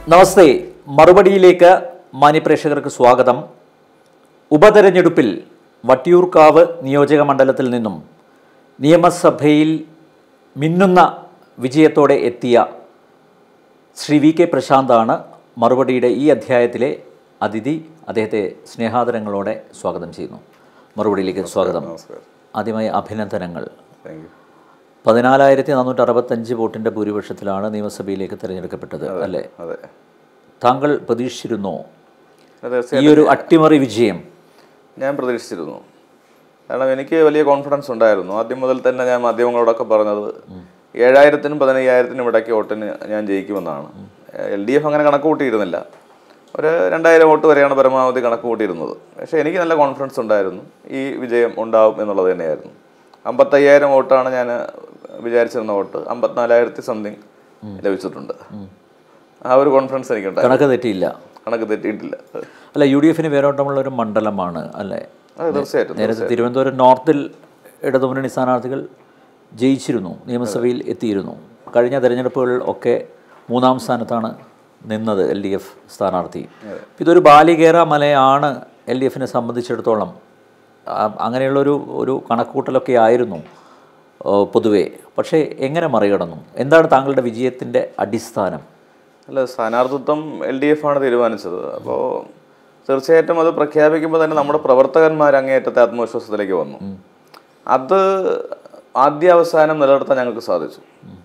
നമസ്തേ മറുപടിയിലേക്ക് മാന്യപ്രേക്ഷകർക്ക് സ്വാഗതം ഉപതെരഞ്ഞെടുപ്പിൽ വട്ടിയൂർക്കാവ് നിയോജക മണ്ഡലത്തിൽ നിന്നും നിയമസഭയിൽ മിന്നുന്ന വിജയത്തോടെ എത്തിയ ശ്രീ വി കെ പ്രശാന്താണ് മറുപടിയുടെ ഈ അധ്യായത്തിലെ അതിഥി അദ്ദേഹത്തെ സ്നേഹാദരങ്ങളോടെ സ്വാഗതം ചെയ്യുന്നു മറുപടിയിലേക്ക് സ്വാഗതം നമസ്കാരം ആദ്യമായി അഭിനന്ദനങ്ങൾ താങ്ക് യു പതിനാലായിരത്തി നാനൂറ്റി അറുപത്തഞ്ച് വോട്ടിൻ്റെ ഭൂരിപക്ഷത്തിലാണ് നിയമസഭയിലേക്ക് തിരഞ്ഞെടുക്കപ്പെട്ടത് അല്ലേ അതെ താങ്കൾ പ്രതീക്ഷിച്ചിരുന്നോ അതെ ഈ ഒരു അട്ടിമറി വിജയം ഞാൻ പ്രതീക്ഷിച്ചിരുന്നു കാരണം എനിക്ക് വലിയ കോൺഫിഡൻസ് ഉണ്ടായിരുന്നു ആദ്യം മുതൽ തന്നെ ഞാൻ മാധ്യമങ്ങളോടൊക്കെ പറഞ്ഞത് ഏഴായിരത്തിനും പതിനയ്യായിരത്തിനും ഇടയ്ക്ക് വോട്ടിന് ഞാൻ ജയിക്കുമെന്നാണ് എൽ ഡി എഫ് അങ്ങനെ കണക്ക് കൂട്ടിയിരുന്നില്ല ഒരു രണ്ടായിരം വോട്ട് വരെയാണ് പരമാവധി കണക്ക് കൂട്ടിയിരുന്നത് പക്ഷേ എനിക്ക് നല്ല കോൺഫിഡൻസ് ഉണ്ടായിരുന്നു ഈ വിജയം ഉണ്ടാവും എന്നുള്ളത് തന്നെയായിരുന്നു അമ്പത്തയ്യായിരം വോട്ടാണ് ഞാൻ വിചാരിച്ചിരുന്ന വോട്ട് അമ്പത്തിനാലായിരത്തി സംതിങ് ലഭിച്ചിട്ടുണ്ട് ആ ഒരു കോൺഫിഡൻസ് എനിക്കുണ്ടായിരുന്നു കണക്ക് തെറ്റിയില്ല കണക്ക് തെറ്റിയിട്ടില്ല അല്ല യു ഡി എഫിന് വേരോട്ടമുള്ള ഒരു മണ്ഡലമാണ് അല്ലേ അതെ തീർച്ചയായിട്ടും നേരത്തെ തിരുവനന്തപുരം നോർത്തിൽ ഇടതുമുന്നണി സ്ഥാനാർത്ഥികൾ ജയിച്ചിരുന്നു നിയമസഭയിൽ എത്തിയിരുന്നു കഴിഞ്ഞ തെരഞ്ഞെടുപ്പുകളിൽ ഒക്കെ മൂന്നാം സ്ഥാനത്താണ് നിന്നത് എൽ ഡി എഫ് സ്ഥാനാർത്ഥി ഇതൊരു ബാലികേറ മലയാണ് എൽ ഡി എഫിനെ സംബന്ധിച്ചിടത്തോളം ആ, അങ്ങനെയുള്ളൊരു ഒരു കണക്കുകൂട്ടലൊക്കെ ആയിരുന്നു ഓ, പൊതുവേ പക്ഷേ എങ്ങനെ മറികടന്നു എന്താണ് താങ്കളുടെ വിജയത്തിൻ്റെ അടിസ്ഥാനം അല്ല സ്ഥാനാർത്ഥിത്വം എൽ ഡി എഫ് ആണ് തീരുമാനിച്ചത് അപ്പോൾ തീർച്ചയായിട്ടും അത് പ്രഖ്യാപിക്കുമ്പോൾ തന്നെ നമ്മുടെ പ്രവർത്തകന്മാർ അങ്ങേയറ്റത്തെ ആത്മവിശ്വാസത്തിലേക്ക് വന്നു അത് ആദ്യ അവസാനം നിലനിർത്താൻ ഞങ്ങൾക്ക് സാധിച്ചു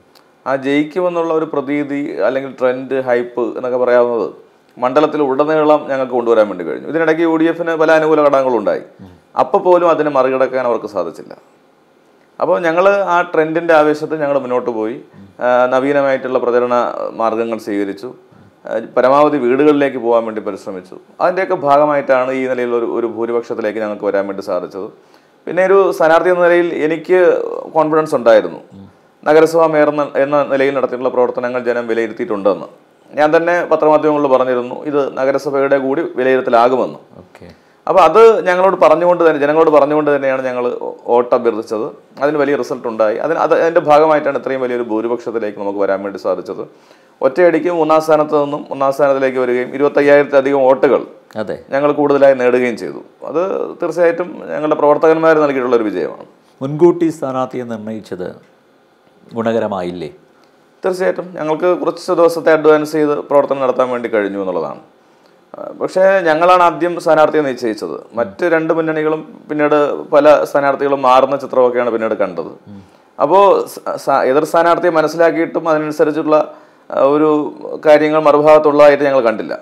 ആ ജയിക്കുമെന്നുള്ള ഒരു പ്രതീതി അല്ലെങ്കിൽ ട്രെൻഡ് ഹൈപ്പ് എന്നൊക്കെ പറയാവുന്നത് മണ്ഡലത്തിൽ ഉടനീളം ഞങ്ങൾക്ക് കൊണ്ടുവരാൻ വേണ്ടി കഴിഞ്ഞു ഇതിനിടയ്ക്ക് യു ഡി എഫിന് പല അനുകൂല ഘടകങ്ങളും ഉണ്ടായി അപ്പോൾ പോലും അതിനെ മറികടക്കാൻ അവർക്ക് സാധിച്ചില്ല അപ്പോൾ ഞങ്ങൾ ആ ട്രെൻഡിൻ്റെ ആവേശത്തിൽ ഞങ്ങൾ മുന്നോട്ട് പോയി ആ, നവീനമായിട്ടുള്ള പ്രചരണ മാർഗങ്ങൾ സ്വീകരിച്ചു ആ, പരമാവധി വീടുകളിലേക്ക് പോകാൻ വേണ്ടി പരിശ്രമിച്ചു അതിൻ്റെയൊക്കെ ഭാഗമായിട്ടാണ് ഈ നിലയിൽ ഒരു ഒരു ഭൂരിപക്ഷത്തിലേക്ക് ഞങ്ങൾക്ക് വരാൻ വേണ്ടി സാധിച്ചത് പിന്നെ ഒരു സ്ഥാനാർത്ഥി എന്ന നിലയിൽ എനിക്ക് കോൺഫിഡൻസ് ഉണ്ടായിരുന്നു നഗരസഭാ മേയർ എന്ന എന്ന നിലയിൽ നടത്തിയിട്ടുള്ള പ്രവർത്തനങ്ങൾ ജനം വിലയിരുത്തിയിട്ടുണ്ടെന്ന് ഞാൻ തന്നെ പത്രമാധ്യമങ്ങളിൽ പറഞ്ഞിരുന്നു ഇത് നഗരസഭയുടെ കൂടി വിലയിരുത്തലാകുമെന്ന് ഓക്കെ അപ്പോൾ അത് ഞങ്ങളോട് പറഞ്ഞുകൊണ്ട് തന്നെ ജനങ്ങളോട് പറഞ്ഞുകൊണ്ട് തന്നെയാണ് ഞങ്ങൾ വോട്ട് അഭ്യർത്ഥിച്ചത് അതിന് വലിയ റിസൾട്ട് ഉണ്ടായി അതിന് അത് അതിൻ്റെ ഭാഗമായിട്ടാണ് ഇത്രയും വലിയൊരു ഭൂരിപക്ഷത്തിലേക്ക് നമുക്ക് വരാൻ വേണ്ടി സാധിച്ചത് ഒറ്റയടിക്ക് മൂന്നാം സ്ഥാനത്ത് നിന്നും ഒന്നാം സ്ഥാനത്തിലേക്ക് വരികയും ഇരുപത്തയ്യായിരത്തിലധികം വോട്ടുകൾ അതെ ഞങ്ങൾ കൂടുതലായി നേടുകയും ചെയ്തു അത് തീർച്ചയായിട്ടും ഞങ്ങളുടെ പ്രവർത്തകന്മാർ നൽകിയിട്ടുള്ള ഒരു വിജയമാണ് മുൻകൂട്ടി സ്ഥാനാർത്ഥിയെ നിർണയിച്ചത് ഗുണകരമായില്ലേ തീർച്ചയായിട്ടും ഞങ്ങൾക്ക് കുറച്ച് ദിവസത്തെ അഡ്വാൻസ് ചെയ്ത് പ്രവർത്തനം നടത്താൻ വേണ്ടി കഴിഞ്ഞു എന്നുള്ളതാണ് ആ, പക്ഷേ ഞങ്ങളാണ് ആദ്യം സ്ഥാനാർത്ഥിയെ നിശ്ചയിച്ചത് മറ്റ് രണ്ട് മുന്നണികളും പിന്നീട് പല സ്ഥാനാർത്ഥികളും മാറുന്ന ചിത്രമൊക്കെയാണ് പിന്നീട് കണ്ടത് അപ്പോൾ എതിർ സ്ഥാനാർത്ഥിയെ മനസ്സിലാക്കിയിട്ടും അതിനനുസരിച്ചുള്ള ആ, ഒരു കാര്യങ്ങൾ മറുഭാഗത്തുള്ളതായിട്ട് ഞങ്ങൾ കണ്ടില്ല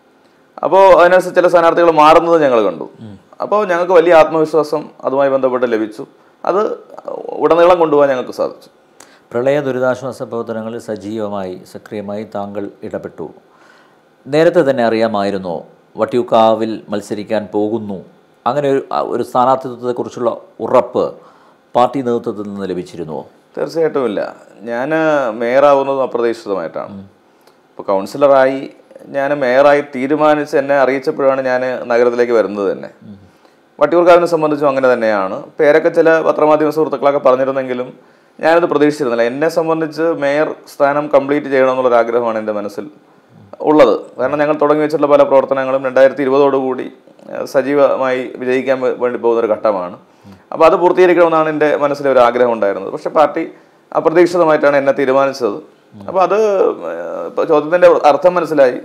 അപ്പോൾ അതിനനുസരിച്ച് ചില സ്ഥാനാർത്ഥികൾ മാറുന്നത് ഞങ്ങൾ കണ്ടു അപ്പോൾ ഞങ്ങൾക്ക് വലിയ ആത്മവിശ്വാസം അതുമായി ബന്ധപ്പെട്ട് ലഭിച്ചു അത് ഉടനീളം കൊണ്ടുപോകാൻ ഞങ്ങൾക്ക് സാധിച്ചു പ്രളയ ദുരിതാശ്വാസ പ്രവർത്തനങ്ങളിൽ സജീവമായി സക്രിയമായി താങ്കൾ ഇടപെട്ടു നേരത്തെ തന്നെ അറിയാമായിരുന്നോ വട്ടിയൂക്കാവിൽ മത്സരിക്കാൻ പോകുന്നു അങ്ങനെ ഒരു ആ, ഒരു സ്ഥാനാർത്ഥിത്വത്തെക്കുറിച്ചുള്ള ഉറപ്പ് പാർട്ടി നേതൃത്വത്തിൽ നിന്ന് ലഭിച്ചിരുന്നുവോ തീർച്ചയായിട്ടും ഇല്ല ഞാൻ മേയറാവുന്നത് അപ്രതീക്ഷിതമായിട്ടാണ് ഇപ്പോൾ കൗൺസിലറായി ഞാൻ മേയറായി തീരുമാനിച്ച് എന്നെ അറിയിച്ചപ്പോഴാണ് ഞാൻ നഗരത്തിലേക്ക് വരുന്നത് തന്നെ വട്ടിയൂർക്കാവിനെ സംബന്ധിച്ചും അങ്ങനെ തന്നെയാണ് പേരൊക്കെ ചില പത്രമാധ്യമ സുഹൃത്തുക്കളൊക്കെ പറഞ്ഞിരുന്നെങ്കിലും ഞാനത് പ്രതീക്ഷിച്ചിരുന്നില്ല എന്നെ സംബന്ധിച്ച് മേയർ സ്ഥാനം കംപ്ലീറ്റ് ചെയ്യണമെന്നുള്ളൊരു ആഗ്രഹമാണ് എൻ്റെ മനസ്സിൽ ഉള്ളത് കാരണം ഞങ്ങൾ തുടങ്ങി വെച്ചിട്ടുള്ള പല പ്രവർത്തനങ്ങളും രണ്ടായിരത്തി ഇരുപതോടുകൂടി ഏഹ്, സജീവമായി വിജയിക്കാൻ വേ- വേണ്ടി പോകുന്ന ഒരു ഘട്ടമാണ് അപ്പോൾ അത് പൂർത്തീകരിക്കണമെന്നാണ് എൻ്റെ മനസ്സിലെ ഒരു ആഗ്രഹം ഉണ്ടായിരുന്നത് പക്ഷേ പാർട്ടി അപ്രതീക്ഷിതമായിട്ടാണ് എന്നെ തീരുമാനിച്ചത് അപ്പോൾ അത് ഏഹ്, ഇപ്പൊ ചോദ്യത്തിന്റെ അർത്ഥം മനസ്സിലായി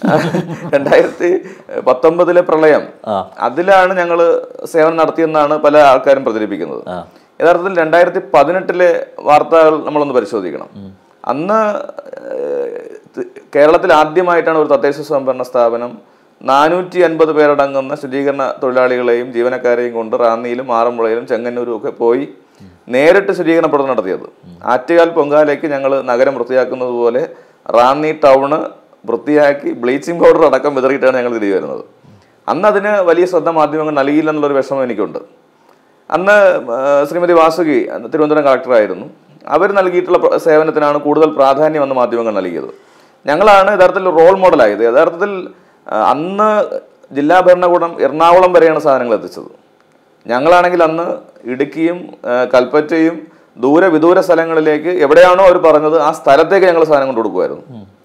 രണ്ടായിരത്തി പത്തൊമ്പതിലെ പ്രളയം ആ. അതിലാണ് ഞങ്ങൾ സേവനം നടത്തിയെന്നാണ് പല ആൾക്കാരും പ്രചരിപ്പിക്കുന്നത് ആ യഥാർത്ഥത്തിൽ രണ്ടായിരത്തി പതിനെട്ടിലെ വാർത്തകൾ നമ്മളൊന്ന് പരിശോധിക്കണം അന്ന് ഏഹ്, ത്- കേരളത്തിൽ ആദ്യമായിട്ടാണ് ഒരു തദ്ദേശ സ്വയംഭരണ സ്ഥാപനം നാനൂറ്റി അൻപത് പേരടങ്ങുന്ന ശുചീകരണ തൊഴിലാളികളെയും ജീവനക്കാരെയും കൊണ്ട് റാന്നിയിലും ആറന്മുളയിലും ചെങ്ങന്നൂരും ഒക്കെ പോയി നേരിട്ട് ശുചീകരണ പ്രവർത്തനം നടത്തിയത് ആറ്റുകാൽ പൊങ്കാലയ്ക്ക് ഞങ്ങൾ നഗരം വൃത്തിയാക്കുന്നത് പോലെ റാന്നി ടൗണ് വൃത്തിയാക്കി ബ്ലീച്ചിങ് പൗഡർ അടക്കം വിതറിയിട്ടാണ് ഞങ്ങൾ തിരികെ വരുന്നത് അന്ന് അതിന് വലിയ ശ്രദ്ധ മാധ്യമങ്ങൾ നൽകിയില്ലെന്നുള്ളൊരു വിഷമം എനിക്കുണ്ട് അന്ന് ആ, ശ്രീമതി വാസുകി അന്ന് തിരുവനന്തപുരം കളക്ടറായിരുന്നു അവർ നൽകിയിട്ടുള്ള പ്ര- സേവനത്തിനാണ് കൂടുതൽ പ്രാധാന്യം അന്ന് മാധ്യമങ്ങൾ നൽകിയത് ഞങ്ങളാണ് യഥാർത്ഥത്തിൽ റോൾ മോഡലായത് യഥാർത്ഥത്തിൽ ആ, അന്ന് ജില്ലാ ഭരണകൂടം എറണാകുളം വരെയാണ് സാധനങ്ങൾ എത്തിച്ചത് ഞങ്ങളാണെങ്കിൽ അന്ന് ഇടുക്കിയും ആ, കൽപ്പറ്റയും ദൂരെ വിദൂര സ്ഥലങ്ങളിലേക്ക് എവിടെയാണോ അവർ പറഞ്ഞത് ആ സ്ഥലത്തേക്ക് ഞങ്ങൾ സാധനം കൊണ്ട് കൊടുക്കുമായിരുന്നു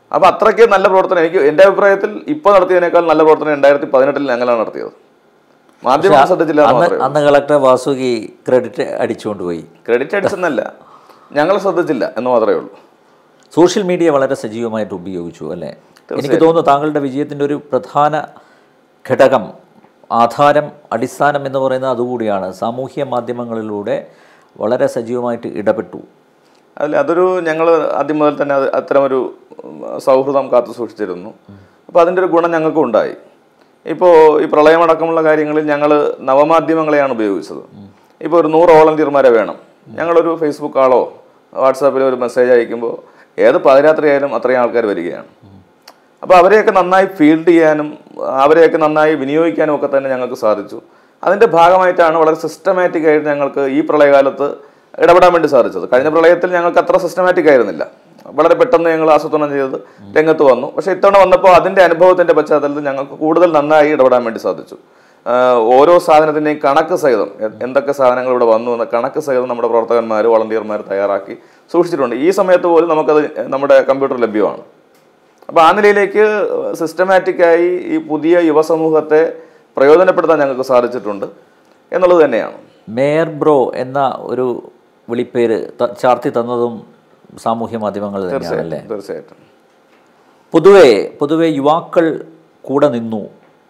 അപ്പോൾ അത്രയ്ക്ക് നല്ല പ്രവർത്തനം എനിക്ക് എൻ്റെ അഭിപ്രായത്തിൽ ഇപ്പോൾ നടത്തിയതിനേക്കാൾ നല്ല പ്രവർത്തനം രണ്ടായിരത്തി പതിനെട്ടിൽ ഞങ്ങളാണ് നടത്തിയത് മാധ്യമം ശ്രദ്ധിച്ചില്ല എന്ന് അന്ന് മാത്രമേ ഉള്ളൂ. അന്ന് കളക്ടർ വാസുകി ക്രെഡിറ്റ് അടിച്ചുകൊണ്ട് പോയി ക്രെഡിറ്റ് അടിച്ചെന്നല്ല ഞങ്ങൾ ശ്രദ്ധിച്ചില്ല എന്ന് മാത്രമേ ഉള്ളൂ സോഷ്യൽ മീഡിയ വളരെ സജീവമായിട്ട് ഉപയോഗിച്ചു അല്ലേ എനിക്ക് തോന്നുന്നു താങ്കളുടെ വിജയത്തിൻ്റെ ഒരു പ്രധാന ഘടകം ആധാരം അടിസ്ഥാനം എന്ന് പറയുന്നത് അതുകൂടിയാണ് സാമൂഹ്യ മാധ്യമങ്ങളിലൂടെ വളരെ സജീവമായിട്ട് ഇടപെട്ടു അതിൽ അതൊരു ഞങ്ങൾ ആദ്യം മുതൽ തന്നെ അത് അത്തരമൊരു ഉം, സൗഹൃദം കാത്തു സൂക്ഷിച്ചിരുന്നു അപ്പോൾ അതിൻ്റെ ഒരു ഗുണം ഞങ്ങൾക്കും ഉണ്ടായി ഇപ്പോൾ ഈ പ്രളയമടക്കമുള്ള കാര്യങ്ങളിൽ ഞങ്ങൾ നവമാധ്യമങ്ങളെയാണ് ഉപയോഗിച്ചത് ഇപ്പോൾ ഒരു നൂറ് വോളണ്ടിയർമാരെ വേണം ഞങ്ങളൊരു ഫേസ്ബുക്ക് ആളോ വാട്സാപ്പിലോ ഒരു മെസ്സേജ് അയക്കുമ്പോൾ ഏത് പാതിരാത്രി ആയാലും അത്രയും ആൾക്കാർ വരികയാണ് അപ്പോൾ അവരെയൊക്കെ നന്നായി ഫീൽഡ് ചെയ്യാനും അവരെയൊക്കെ നന്നായി വിനിയോഗിക്കാനും ഒക്കെ തന്നെ ഞങ്ങൾക്ക് സാധിച്ചു അതിൻ്റെ ഭാഗമായിട്ടാണ് വളരെ സിസ്റ്റമാറ്റിക് ആയിട്ട് ഞങ്ങൾക്ക് ഈ പ്രളയകാലത്ത് ഇടപെടാൻ വേണ്ടി സാധിച്ചത് കഴിഞ്ഞ പ്രളയത്തിൽ ഞങ്ങൾക്ക് അത്ര സിസ്റ്റമാറ്റിക് ആയിരുന്നില്ല വളരെ പെട്ടെന്ന് ഞങ്ങൾ ആസൂത്രണം ചെയ്ത് രംഗത്ത് വന്നു പക്ഷേ ഇത്തവണ വന്നപ്പോൾ അതിൻ്റെ അനുഭവത്തിൻ്റെ പശ്ചാത്തലത്തിൽ ഞങ്ങൾക്ക് കൂടുതൽ നന്നായി ഇടപെടാൻ വേണ്ടി സാധിച്ചു ആഹ് ഓരോ സാധനത്തിൻ്റെയും കണക്ക് സഹിതം എ- എന്തൊക്കെ സാധനങ്ങൾ ഇവിടെ വന്നു എന്ന കണക്ക് സഹിതം നമ്മുടെ പ്രവർത്തകന്മാർ വളണ്ടിയർമാർ തയ്യാറാക്കി സൂക്ഷിച്ചിട്ടുണ്ട് ഈ സമയത്ത് പോലും നമുക്കത് നമ്മുടെ കമ്പ്യൂട്ടർ ലഭ്യമാണ് അപ്പോൾ ആ നിലയിലേക്ക് സിസ്റ്റമാറ്റിക്കായി ഈ പുതിയ യുവസമൂഹത്തെ പ്രയോജനപ്പെടുത്താൻ ഞങ്ങൾക്ക് സാധിച്ചിട്ടുണ്ട് എന്നുള്ളത് തന്നെയാണ് മേയർ ബ്രോ എന്ന ഒരു വിളിപ്പേര് ത- ചാർത്തി തന്നതും സാമൂഹ്യ മാധ്യമങ്ങൾ തന്നെയാണല്ലേ തീർച്ചയായിട്ടും പൊതുവേ പൊതുവെ യുവാക്കൾ കൂടെ നിന്നു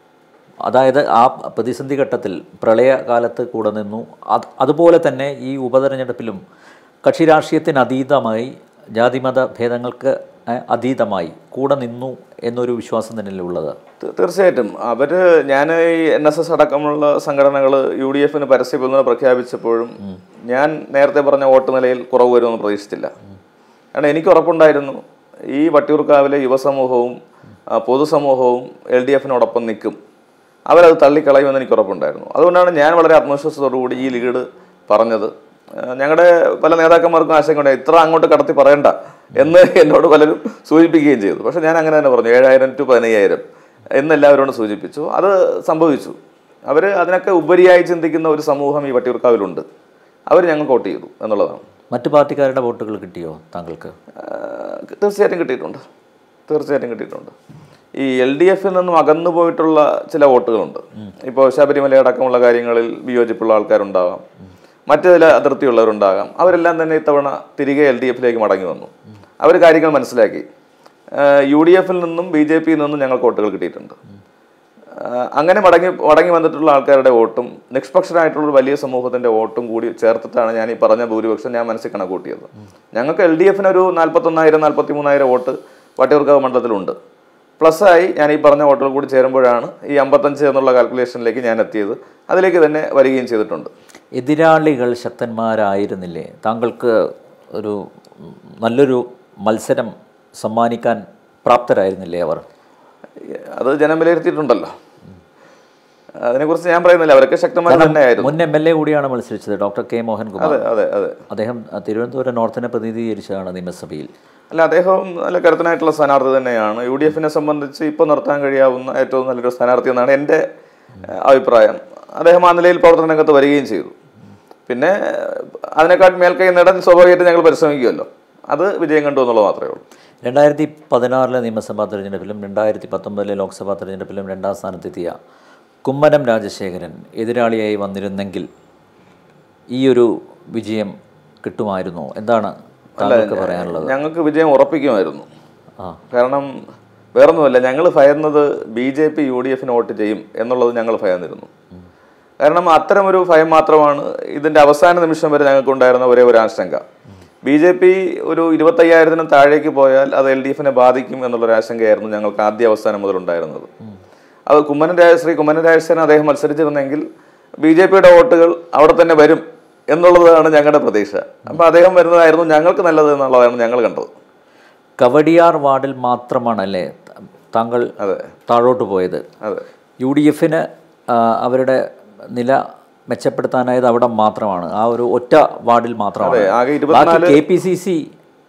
അതായത് ആ പ്രതിസന്ധി ഘട്ടത്തിൽ പ്രളയകാലത്ത് കൂടെ നിന്നു അത് അതുപോലെ തന്നെ ഈ ഉപതെരഞ്ഞെടുപ്പിലും കക്ഷി രാഷ്ട്രീയത്തിന് അതീതമായി ജാതിമത ഭേദങ്ങൾക്ക് ഏഹ്, അതീതമായി കൂടെ നിന്നു എന്നൊരു വിശ്വാസം തന്നെയല്ലേ ഉള്ളത് തീ- തീർച്ചയായിട്ടും അവർ ഞാൻ ഈ എൻ എസ് എസ് അടക്കമുള്ള സംഘടനകൾ യു ഡി എഫിന് പരസ്യ പിന്തുണ പ്രഖ്യാപിച്ചപ്പോഴും ഞാൻ നേരത്തെ പറഞ്ഞ വോട്ട് നിലയിൽ കുറവ് വരുമെന്ന് പ്രതീക്ഷിച്ചില്ല കാരണം എനിക്ക് ഉറപ്പുണ്ടായിരുന്നു ഈ വട്ടിയൂർക്കാവിലെ യുവസമൂഹവും ആ, പൊതുസമൂഹവും എൽ ഡി എഫിനോടൊപ്പം നിൽക്കും അവരത് തള്ളിക്കളയുമെന്ന് എനിക്ക് ഉറപ്പുണ്ടായിരുന്നു അതുകൊണ്ടാണ് ഞാൻ വളരെ ആത്മവിശ്വാസത്തോടു കൂടി ഈ ലീഡ് പറഞ്ഞത് ഞങ്ങളുടെ പല നേതാക്കന്മാർക്കും ആശങ്കയുണ്ട് ഇത്ര അങ്ങോട്ട് കടത്തി പറയണ്ട എന്ന് എന്നോട് പലരും സൂചിപ്പിക്കുകയും ചെയ്തു പക്ഷെ ഞാൻ അങ്ങനെ തന്നെ പറഞ്ഞു ഏഴായിരം ടു പതിനയ്യായിരം എന്ന് എല്ലാവരോടും സൂചിപ്പിച്ചു അത് സംഭവിച്ചു അവർ അതിനൊക്കെ ഉപരിയായി ചിന്തിക്കുന്ന ഒരു സമൂഹം ഈ വട്ടിയൂർക്കാവിലുണ്ട് അവർ ഞങ്ങൾ വോട്ട് ചെയ്തു എന്നുള്ളതാണ് മറ്റു പാർട്ടിക്കാരുടെ വോട്ടുകൾ കിട്ടിയോ താങ്കൾക്ക് ആഹ് തീർച്ചയായിട്ടും കിട്ടിയിട്ടുണ്ട് തീർച്ചയായിട്ടും കിട്ടിയിട്ടുണ്ട് ഈ എൽ ഡി എഫിൽ നിന്നും അകന്നു പോയിട്ടുള്ള ചില വോട്ടുകളുണ്ട് ഇപ്പോൾ ശബരിമല അടക്കമുള്ള കാര്യങ്ങളിൽ വിയോജിപ്പുള്ള ആൾക്കാരുണ്ടാകാം മറ്റു ചില അതിർത്തിയുള്ളവരുണ്ടാകാം അവരെല്ലാം തന്നെ ഇത്തവണ തിരികെ എൽ ഡി എഫിലേക്ക് മടങ്ങി വന്നു അവർ കാര്യങ്ങൾ മനസ്സിലാക്കി യു ഡി എഫിൽ നിന്നും ബി ജെ പിയിൽ നിന്നും ഞങ്ങൾക്ക് വോട്ടുകൾ കിട്ടിയിട്ടുണ്ട് ആഹ് അങ്ങനെ മടങ്ങി മടങ്ങി വന്നിട്ടുള്ള ആൾക്കാരുടെ വോട്ടും നിഷ്പക്ഷരായിട്ടുള്ള ഒരു വലിയ സമൂഹത്തിന്റെ വോട്ടും കൂടി ചേർത്തിട്ടാണ് ഞാൻ ഈ പറഞ്ഞ ഭൂരിപക്ഷം ഞാൻ മനസ്സിൽ കണക്കൂട്ടിയത് ഞങ്ങൾക്ക് എൽ ഡി എഫിന് ഒരു നാൽപ്പത്തൊന്നായിരം നാൽപ്പത്തി മൂന്നായിരം വോട്ട് വട്ടിയൂർക്കാവ് മണ്ഡലത്തിലുണ്ട് പ്ലസ് ആയി ഞാൻ ഈ പറഞ്ഞ വോട്ടുകൾ കൂടി ചേരുമ്പോഴാണ് ഈ അമ്പത്തഞ്ച് എന്നുള്ള കാൽക്കുലേഷനിലേക്ക് ഞാൻ എത്തിയത് അതിലേക്ക് തന്നെ വരികയും ചെയ്തിട്ടുണ്ട് എതിരാളികൾ ശക്തന്മാരായിരുന്നില്ലേ താങ്കൾക്ക് ഒരു നല്ലൊരു മത്സരം സമ്മാനിക്കാൻ പ്രാപ്തരായിരുന്നില്ലേ അവർ അത് ജനം വിലയിരുത്തിയിട്ടുണ്ടല്ലോ അതിനെക്കുറിച്ച് ഞാൻ പറയുന്നില്ല അവരൊക്കെ ശക്തമായി തന്നെയായിരുന്നു മുൻ എം എൽ എ കൂടിയാണ് മത്സരിച്ചത് ഡോക്ടർ കെ മോഹൻകുമാർ അതെ അതെ അതെ അദ്ദേഹം തിരുവനന്തപുരം നോർത്തിനെ പ്രതിനിധീകരിച്ചതാണ് നിയമസഭയിൽ അല്ല അദ്ദേഹം നല്ല കരുത്തനായിട്ടുള്ള സ്ഥാനാർത്ഥി തന്നെയാണ് യു ഡി എഫിനെ സംബന്ധിച്ച് ഇപ്പോൾ നിർത്താൻ കഴിയാവുന്ന ഏറ്റവും നല്ലൊരു സ്ഥാനാർത്ഥി എന്നാണ് എൻ്റെ ഏഹ്, അഭിപ്രായം അദ്ദേഹം ആ നിലയിൽ പ്രവർത്തന രംഗത്ത് വരികയും ചെയ്തു പിന്നെ ഏഹ്, അതിനെക്കാൾ മേൽക്കൈ നേടാൻ സ്വാഭാവികമായിട്ട് ഞങ്ങൾ പരിശ്രമിക്കുമല്ലോ അത് വിജയം കണ്ടു എന്നുള്ളത് മാത്രമേ ഉള്ളൂ രണ്ടായിരത്തി പതിനാറിലെ നിയമസഭാ തെരഞ്ഞെടുപ്പിലും രണ്ടായിരത്തി പത്തൊമ്പതിലെ ലോക്സഭാ തെരഞ്ഞെടുപ്പിലും രണ്ടാം സ്ഥാനത്തെത്തിയ കുമ്മനം രാജശേഖരൻ എതിരാളിയായി വന്നിരുന്നെങ്കിൽ ഈ ഒരു വിജയം കിട്ടുമായിരുന്നോ എന്താണ് താങ്കൾക്ക് പറയാനുള്ളത് ഞങ്ങൾക്ക് വിജയം ഉറപ്പിക്കുമായിരുന്നു ആ കാരണം വേറൊന്നുമല്ല ഞങ്ങൾ ഭയന്നത് B J P U D എഫിന് വോട്ട് ചെയ്യും എന്നുള്ളത് ഞങ്ങൾ ഭയന്നിരുന്നു കാരണം അത്തരമൊരു ഭയം മാത്രമാണ് ഇതിന്റെ അവസാന നിമിഷം വരെ ഞങ്ങൾക്ക് ഉണ്ടായിരുന്ന ഒരേ ഒരു ആശങ്ക ബി ജെ പി ഒരു ഇരുപത്തയ്യായിരത്തിനും താഴേക്ക് പോയാൽ അത് എൽ ഡി എഫിനെ ബാധിക്കും എന്നുള്ളൊരു ആശങ്കയായിരുന്നു ഞങ്ങൾക്ക് ആദ്യ അവസാനം മുതൽ ഉണ്ടായിരുന്നത് അത് കുമ്മനം രാജ ശ്രീ കുമ്മനം രാജശേഖരൻ അദ്ദേഹം മത്സരിച്ചിരുന്നെങ്കിൽ ബി ജെ പിയുടെ വോട്ടുകൾ അവിടെ തന്നെ വരും എന്നുള്ളതാണ് ഞങ്ങളുടെ പ്രതീക്ഷ അപ്പോൾ അദ്ദേഹം വരുന്നതായിരുന്നു ഞങ്ങൾക്ക് നല്ലത് എന്നുള്ളതാണ് ഞങ്ങൾ കണ്ടത് കവടിയാർ വാർഡിൽ മാത്രമാണല്ലേ ത- താങ്കൾ അതെ താഴോട്ട് പോയത് അതെ യു ഡി എഫിന് അവരുടെ നില മെച്ചപ്പെടുത്താനായത് അവിടെ മാത്രമാണ് ആ ഒരു ഒറ്റ വാർഡിൽ മാത്രമാണ് അതെ, ആകെ ബാക്കി K P C C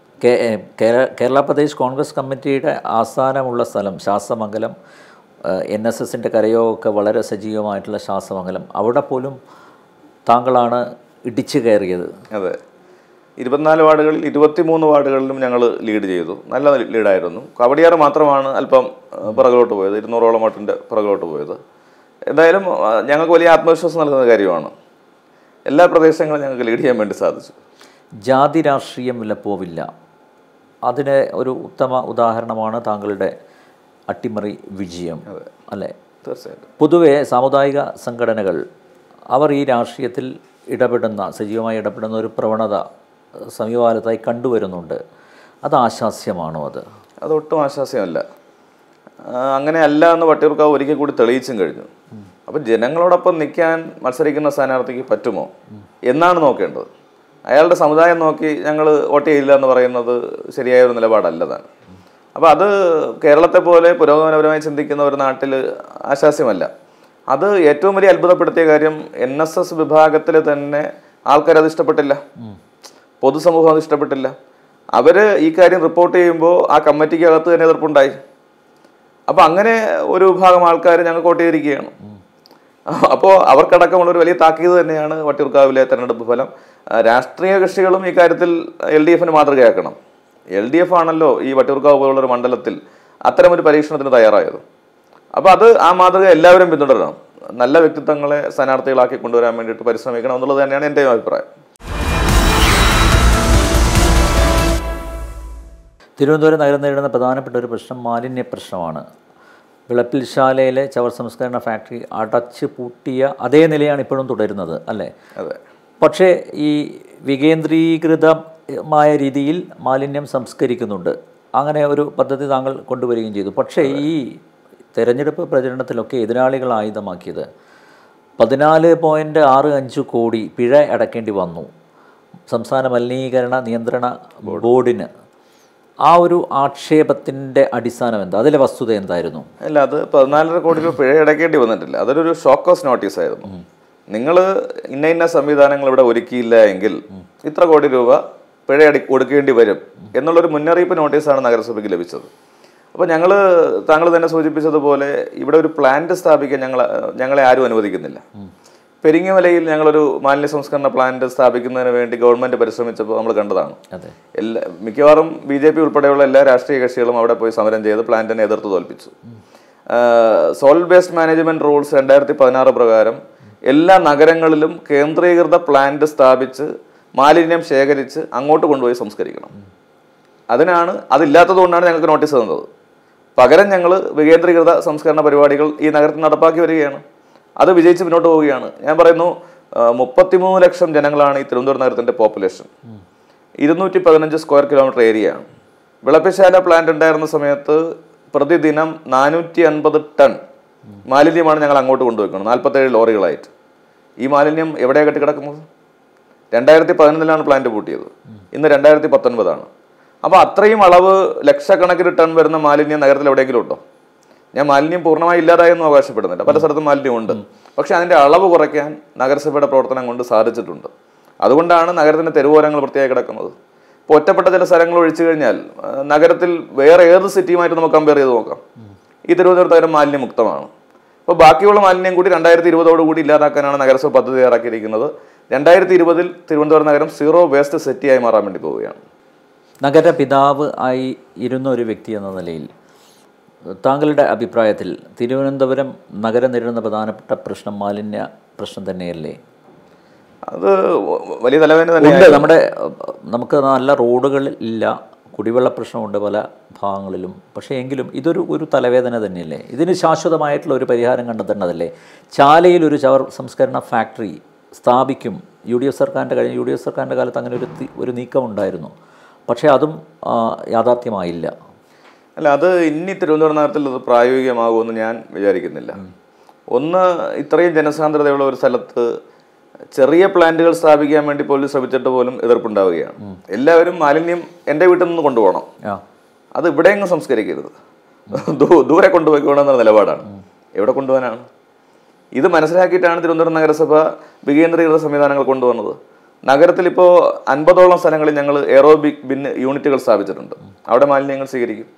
Kerala Pradesh Congress കമ്മിറ്റിയുടെ ആസ്ഥാനമുള്ള സ്ഥലം ശാസ്തമംഗലം എൻ എസ് എസിൻ്റെ കരയോഗമൊക്കെ വളരെ സജീവമായിട്ടുള്ള ശാസ്തമംഗലം അവിടെ പോലും താങ്കളാണ് ഇടിച്ചു കയറിയത് അതെ ഇരുപത്തിനാല് വാർഡുകളിൽ ഇരുപത്തിമൂന്ന് വാർഡുകളിലും ഞങ്ങൾ ലീഡ് ചെയ്തു നല്ല ലീഡായിരുന്നു കവടിയാറ് മാത്രമാണ് അല്പം ആ, പിറകിലോട്ട് പോയത് ഇരുന്നൂറോളം വോട്ടിൻ്റെ പിറകിലോട്ട് പോയത് എന്തായാലും ആ, ഞങ്ങൾക്ക് വലിയ ആത്മവിശ്വാസം നൽകുന്ന കാര്യമാണ് എല്ലാ പ്രദേശങ്ങളും ഞങ്ങൾക്ക് ലീഡ് ചെയ്യാൻ വേണ്ടി സാധിച്ചു ജാതി രാഷ്ട്രീയം വിലപ്പോവില്ല അതിന് ഒരു ഉത്തമ ഉദാഹരണമാണ് താങ്കളുടെ അട്ടിമറി വിജയം അല്ലേ തീർച്ചയായിട്ടും പൊതുവെ സാമുദായിക സംഘടനകൾ അവർ ഈ രാഷ്ട്രീയത്തിൽ ഇടപെടുന്ന സജീവമായി ഇടപെടുന്ന ഒരു പ്രവണത സമീപകാലത്തായി കണ്ടുവരുന്നുണ്ട് അത് ആശാസ്യമാണോ അത് അതൊട്ടും ആശ്വാസ്യമല്ല ആ, അങ്ങനെയല്ല എന്ന് വട്ടിയൂർക്കാവ് ഒരിക്കൽ കൂടി തെളിയിച്ചും കഴിഞ്ഞു അപ്പം ജനങ്ങളോടൊപ്പം നിൽക്കാൻ മത്സരിക്കുന്ന സ്ഥാനാർത്ഥിക്ക് പറ്റുമോ എന്നാണ് നോക്കേണ്ടത് അയാളുടെ സമുദായം നോക്കി ഞങ്ങൾ വോട്ട് ചെയ്യില്ല എന്ന് പറയുന്നത് ശരിയായ ഒരു നിലപാടല്ല താൻ അപ്പോൾ അത് കേരളത്തെ പോലെ പുരോഗമനപരമായി ചിന്തിക്കുന്ന ഒരു നാട്ടിൽ ആശാസ്യമല്ല അത് ഏറ്റവും വലിയ അത്ഭുതപ്പെടുത്തിയ കാര്യം എൻ എസ് എസ് വിഭാഗത്തിൽ തന്നെ ആൾക്കാരത് ഇഷ്ടപ്പെട്ടില്ല പൊതുസമൂഹം അത് ഇഷ്ടപ്പെട്ടില്ല അവര് ഈ കാര്യം റിപ്പോർട്ട് ചെയ്യുമ്പോൾ ആ കമ്മിറ്റിക്ക് അകത്ത് തന്നെ എതിർപ്പുണ്ടായി അപ്പൊ അങ്ങനെ ഒരു വിഭാഗം ആൾക്കാർ ഞങ്ങൾക്ക് വോട്ട് ചെയ്തിരിക്കുകയാണ് അപ്പോൾ അവർക്കടക്കമുള്ള ഒരു വലിയ താക്കീത് തന്നെയാണ് വട്ടിയൂർക്കാവിലെ തെരഞ്ഞെടുപ്പ് ഫലം ആ, രാഷ്ട്രീയ കക്ഷികളും ഈ കാര്യത്തിൽ എൽ ഡി എഫിന് മാതൃകയാക്കണം എൽ ഡി എഫ് ആണല്ലോ ഈ വട്ടിയൂർക്കാവ് പോലുള്ള ഒരു മണ്ഡലത്തിൽ അത്തരമൊരു പരീക്ഷണത്തിന് തയ്യാറായത് അപ്പോൾ അത് ആ മാതൃക എല്ലാവരും പിന്തുടരണം നല്ല വ്യക്തിത്വങ്ങളെ സ്ഥാനാർത്ഥികളാക്കി കൊണ്ടുവരാൻ വേണ്ടിയിട്ട് പരിശ്രമിക്കണം എന്നുള്ളത് തന്നെയാണ് എൻ്റെ അഭിപ്രായം തിരുവനന്തപുരം നഗരം നേരിടുന്ന പ്രധാനപ്പെട്ട ഒരു പ്രശ്നം മാലിന്യ പ്രശ്നമാണ് വിളപ്പിൽ ശാലയിലെ ചവർ സംസ്കരണ ഫാക്ടറി അടച്ച് പൂട്ടിയ അതേ നിലയാണ് ഇപ്പോഴും തുടരുന്നത് അല്ലേ അതെ പക്ഷേ ഈ വികേന്ദ്രീകൃതമായ രീതിയിൽ മാലിന്യം സംസ്കരിക്കുന്നുണ്ട് അങ്ങനെ ഒരു പദ്ധതി താങ്കൾ കൊണ്ടുവരികയും ചെയ്തു പക്ഷേ ഈ തെരഞ്ഞെടുപ്പ് പ്രചരണത്തിലൊക്കെ എതിരാളികൾ ആയുധമാക്കിയത് പതിനാല് പോയിൻറ്റ് ആറ് അഞ്ച് കോടി പിഴ അടക്കേണ്ടി വന്നു സംസ്ഥാന മലിനീകരണ നിയന്ത്രണ ബോർഡിന് ആ ഒരു ആക്ഷേപത്തിൻ്റെ അടിസ്ഥാനം എന്താ അതിലെ വസ്തുത എന്തായിരുന്നു അല്ല അത് പതിനാലര കോടി രൂപ പിഴ അടയ്ക്കേണ്ടി വന്നിട്ടില്ല അതൊരു ഷോക്കോസ് നോട്ടീസ് ആയിരുന്നു നിങ്ങൾ ഇന്ന ഇന്ന സംവിധാനങ്ങൾ ഇവിടെ ഒരുക്കിയില്ല എങ്കിൽ ഇത്ര കോടി രൂപ പിഴ അടി കൊടുക്കേണ്ടി വരും എന്നുള്ളൊരു മുന്നറിയിപ്പ് നോട്ടീസാണ് നഗരസഭയ്ക്ക് ലഭിച്ചത് അപ്പോൾ ഞങ്ങൾ താങ്കൾ തന്നെ സൂചിപ്പിച്ചതുപോലെ ഇവിടെ ഒരു പ്ലാന്റ് സ്ഥാപിക്കാൻ ഞങ്ങൾ ഞങ്ങളെ ആരും അനുവദിക്കുന്നില്ല പെരിങ്ങമലയിൽ ഞങ്ങളൊരു മാലിന്യ സംസ്കരണ പ്ലാന്റ് സ്ഥാപിക്കുന്നതിന് വേണ്ടി ഗവൺമെന്റ് പരിശ്രമിച്ചപ്പോൾ നമ്മൾ കണ്ടതാണ് അതെ എല്ലാ മിക്കവാറും ബി ജെ പി ഉൾപ്പെടെയുള്ള എല്ലാ രാഷ്ട്രീയ കക്ഷികളും അവിടെ പോയി സമരം ചെയ്ത് പ്ലാന്റിനെ എതിർത്ത് തോൽപ്പിച്ചു സോളിഡ് വേസ്റ്റ് മാനേജ്മെന്റ് റൂൾസ് രണ്ടായിരത്തി പതിനാറ് പ്രകാരം എല്ലാ നഗരങ്ങളിലും കേന്ദ്രീകൃത പ്ലാന്റ് സ്ഥാപിച്ച് മാലിന്യം ശേഖരിച്ച് അങ്ങോട്ട് കൊണ്ടുപോയി സംസ്കരിക്കണം അതിനാണ് അതില്ലാത്തത് കൊണ്ടാണ് ഞങ്ങൾക്ക് നോട്ടീസ് തന്നത് പകരം ഞങ്ങൾ വികേന്ദ്രീകൃത സംസ്കരണ പരിപാടികൾ ഈ നഗരത്തിൽ നടപ്പാക്കി വരികയാണ് അത് വിജയിച്ച് മുന്നോട്ട് പോവുകയാണ് ഞാൻ പറയുന്നു ആ, മുപ്പത്തിമൂന്ന് ലക്ഷം ജനങ്ങളാണ് ഈ തിരുവനന്തപുരം നഗരത്തിന്റെ പോപ്പുലേഷൻ ഇരുന്നൂറ്റി പതിനഞ്ച് സ്ക്വയർ കിലോമീറ്റർ ഏരിയയാണ് വിളപ്പിശാല പ്ലാന്റ് ഉണ്ടായിരുന്ന സമയത്ത് പ്രതിദിനം നാനൂറ്റി അൻപത് ടൺ മാലിന്യമാണ് ഞങ്ങൾ അങ്ങോട്ട് കൊണ്ടുവയ്ക്കുന്നത് നാൽപ്പത്തേഴ് ലോറികളായിട്ട് ഈ മാലിന്യം എവിടെയാണ് കെട്ടിക്കിടക്കുന്നത് രണ്ടായിരത്തി പതിനൊന്നിലാണ് പ്ലാന്റ് പൂട്ടിയത് ഇന്ന് രണ്ടായിരത്തി പത്തൊൻപതാണ് അപ്പോൾ അത്രയും അളവ് ലക്ഷക്കണക്കിന് ടൺ വരുന്ന മാലിന്യം നഗരത്തിൽ എവിടെയെങ്കിലും ഉണ്ടോ ഞാൻ മാലിന്യം പൂർണ്ണമായി ഇല്ലാതായെന്നും അവകാശപ്പെടുന്നില്ല പല സ്ഥലത്തും മാലിന്യമുണ്ട് പക്ഷെ അതിന്റെ അളവ് കുറയ്ക്കാൻ നഗരസഭയുടെ പ്രവർത്തനം കൊണ്ട് സാധിച്ചിട്ടുണ്ട് അതുകൊണ്ടാണ് നഗരത്തിന്റെ തെരുവോരങ്ങൾ വൃത്തിയായി കിടക്കുന്നത് ഇപ്പോൾ ഒറ്റപ്പെട്ട ചില സ്ഥലങ്ങൾ ഒഴിച്ചു കഴിഞ്ഞാൽ ആ, നഗരത്തിൽ വേറെ ഏത് സിറ്റിയുമായിട്ട് നമുക്ക് കമ്പയർ ചെയ്ത് നോക്കാം ഈ തിരുവനന്തപുരത്ത് നഗരം മാലിന്യമുക്തമാണ് അപ്പോൾ ബാക്കിയുള്ള മാലിന്യം കൂടി രണ്ടായിരത്തി ഇരുപതോട് കൂടി ഇല്ലാതാക്കാനാണ് നഗരസഭ പദ്ധതി തയ്യാറാക്കിയിരിക്കുന്നത് രണ്ടായിരത്തി ഇരുപതിൽ തിരുവനന്തപുരം നഗരം സീറോ വേസ്റ്റ് സിറ്റിയായി മാറാൻ വേണ്ടി പോവുകയാണ് നഗര പിതാവ് ആയി ഇരുന്ന ഒരു വ്യക്തി എന്ന നിലയിൽ താങ്കളുടെ അഭിപ്രായത്തിൽ തിരുവനന്തപുരം നഗരം നേരിടുന്ന പ്രധാനപ്പെട്ട പ്രശ്നം മാലിന്യ പ്രശ്നം തന്നെയല്ലേ അത് വ- വലിയ തലവേദന ഉണ്ട് തന്നെ നമ്മുടെ അഹ്, നമുക്ക് നല്ല റോഡുകൾ ഇല്ല കുടിവെള്ള പ്രശ്നമുണ്ട് പല ഭാഗങ്ങളിലും പക്ഷേ എങ്കിലും ഇതൊരു ഒരു തലവേദന തന്നെയല്ലേ ഇതിന് ശാശ്വതമായിട്ടുള്ള ഒരു പരിഹാരം കണ്ടെത്തേണ്ടതല്ലേ ചാലയിൽ ഒരു ചവർ സംസ്കരണ ഫാക്ടറി സ്ഥാപിക്കും യു ഡി എഫ് സർക്കാരിൻ്റെ കഴിഞ്ഞ യു ഡി എഫ് സർക്കാരിൻ്റെ കാലത്ത് അങ്ങനെ ഒരു തി- ഒരു നീക്കം ഉണ്ടായിരുന്നു പക്ഷേ അതും ആ, യാഥാർത്ഥ്യമായില്ല അല്ല അത് ഇനി തിരുവനന്തപുരം നഗരത്തിൽ അത് പ്രായോഗികമാകുമെന്ന് ഞാൻ വിചാരിക്കുന്നില്ല ഒന്ന് ഇത്രയും ജനസാന്ദ്രതയുള്ള ഒരു സ്ഥലത്ത് ചെറിയ പ്ലാന്റുകൾ സ്ഥാപിക്കാൻ വേണ്ടി പോലും ശ്രമിച്ചിട്ട് പോലും എതിർപ്പുണ്ടാവുകയാണ് എല്ലാവരും മാലിന്യം എൻ്റെ വീട്ടിൽ നിന്ന് കൊണ്ടുപോകണം ആ അത് ഇവിടെയെങ്ങും സംസ്കരിക്കരുത് ദൂ- ദൂരെ കൊണ്ടുപോയിക്കോണം എന്ന നിലപാടാണ് എവിടെ കൊണ്ടുപോകാനാണ് ഇത് മനസ്സിലാക്കിയിട്ടാണ് തിരുവനന്തപുരം നഗരസഭ വികേന്ദ്രീകൃത സംവിധാനങ്ങൾ കൊണ്ടുവന്നത് നഗരത്തിൽ ഇപ്പോൾ അൻപതോളം സ്ഥലങ്ങളിൽ ഞങ്ങൾ എയറോബിക് ബിൻ യൂണിറ്റുകൾ സ്ഥാപിച്ചിട്ടുണ്ട് അവിടെ മാലിന്യങ്ങൾ സ്വീകരിക്കും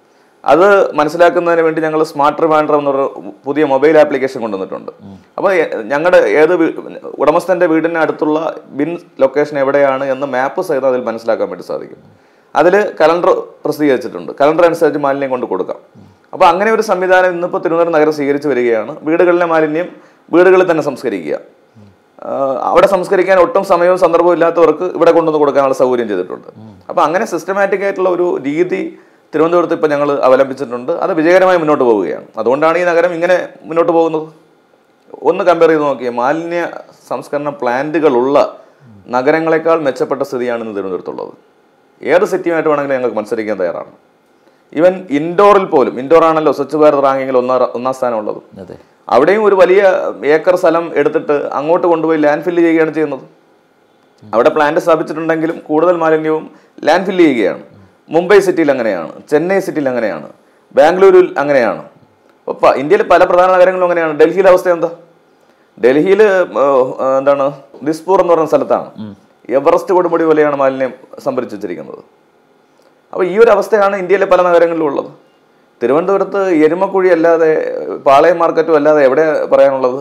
അത് മനസ്സിലാക്കുന്നതിന് വേണ്ടി ഞങ്ങൾ സ്മാർട്ട് റിമൈൻഡർ എന്നൊരു പുതിയ മൊബൈൽ ആപ്ലിക്കേഷൻ കൊണ്ടുവന്നിട്ടുണ്ട് അപ്പോൾ ഞങ്ങളുടെ ഏത് വീ- ഉടമസ്ഥന്റെ വീടിന് അടുത്തുള്ള ബിൻ ലൊക്കേഷൻ എവിടെയാണ് എന്ന് മാപ്പ് സഹിതം അതിൽ മനസ്സിലാക്കാൻ വേണ്ടി സാധിക്കും അതിൽ കലണ്ടർ പ്രസിദ്ധീകരിച്ചിട്ടുണ്ട് കലണ്ടർ അനുസരിച്ച് മാലിന്യം കൊണ്ട് കൊടുക്കാം അപ്പോൾ അങ്ങനെ ഒരു സംവിധാനം ഇന്നിപ്പോൾ തിരുവനന്തപുരം നഗരം സ്വീകരിച്ചു വരികയാണ് വീടുകളിലെ മാലിന്യം വീടുകളിൽ തന്നെ സംസ്കരിക്കുക ആഹ് അവിടെ സംസ്കരിക്കാൻ ഒട്ടും സമയവും സന്ദർഭവും ഇല്ലാത്തവർക്ക് ഇവിടെ കൊണ്ടുവന്ന് കൊടുക്കാനുള്ള സൗകര്യം ചെയ്തിട്ടുണ്ട് അപ്പോൾ അങ്ങനെ സിസ്റ്റമാറ്റിക് ആയിട്ടുള്ള ഒരു രീതി തിരുവനന്തപുരത്ത് ഇപ്പോൾ ഞങ്ങൾ അവലംബിച്ചിട്ടുണ്ട് അത് വിജയകരമായി മുന്നോട്ട് പോവുകയാണ് അതുകൊണ്ടാണ് ഈ നഗരം ഇങ്ങനെ മുന്നോട്ട് പോകുന്നത് ഒന്ന് കമ്പയർ ചെയ്ത് നോക്കിയാൽ മാലിന്യ സംസ്കരണ പ്ലാന്റുകളുള്ള നഗരങ്ങളെക്കാൾ മെച്ചപ്പെട്ട സ്ഥിതിയാണ് ഇന്ന് തിരുവനന്തപുരത്തുള്ളത് ഏത് സിറ്റിയുമായിട്ട് വേണമെങ്കിലും ഞങ്ങൾക്ക് മത്സരിക്കാൻ തയ്യാറാണ് ഈവൻ ഇൻഡോറിൽ പോലും ഇൻഡോർ ആണല്ലോ സ്വച്ഛ് ഭാരത് റാങ്കിങ്ങിൽ ഒന്നാം ഒന്നാം സ്ഥാനമുള്ളത് അതെ അവിടെയും ഒരു വലിയ ഏക്കർ സ്ഥലം എടുത്തിട്ട് അങ്ങോട്ട് കൊണ്ടുപോയി ലാൻഡ് ഫില്ല് ചെയ്യുകയാണ് ചെയ്യുന്നത് അവിടെ പ്ലാന്റ് സ്ഥാപിച്ചിട്ടുണ്ടെങ്കിലും കൂടുതൽ മാലിന്യവും ലാൻഡ് ഫില്ല് ചെയ്യുകയാണ് മുംബൈ സിറ്റിയിൽ അങ്ങനെയാണ് ചെന്നൈ സിറ്റിയിൽ അങ്ങനെയാണ് ബാംഗ്ലൂരിൽ അങ്ങനെയാണ് അപ്പോൾ ഇന്ത്യയിലെ പല പ്രധാന നഗരങ്ങളും അങ്ങനെയാണ് ഡൽഹിയിലെ അവസ്ഥ എന്താ ഡൽഹിയിൽ എന്താണ് ദിസ്പൂർ എന്ന് പറയുന്ന സ്ഥലത്താണ് എവറസ്റ്റ് കൊടുമുടി പോലെയാണ് മാലിന്യം സംഭരിച്ചു വെച്ചിരിക്കുന്നത് അപ്പോൾ ഈ ഒരു അവസ്ഥയാണ് ഇന്ത്യയിലെ പല നഗരങ്ങളിലും ഉള്ളത് തിരുവനന്തപുരത്ത് എരുമക്കുഴി അല്ലാതെ പാളയം മാർക്കറ്റും അല്ലാതെ എവിടെ പറയാനുള്ളത്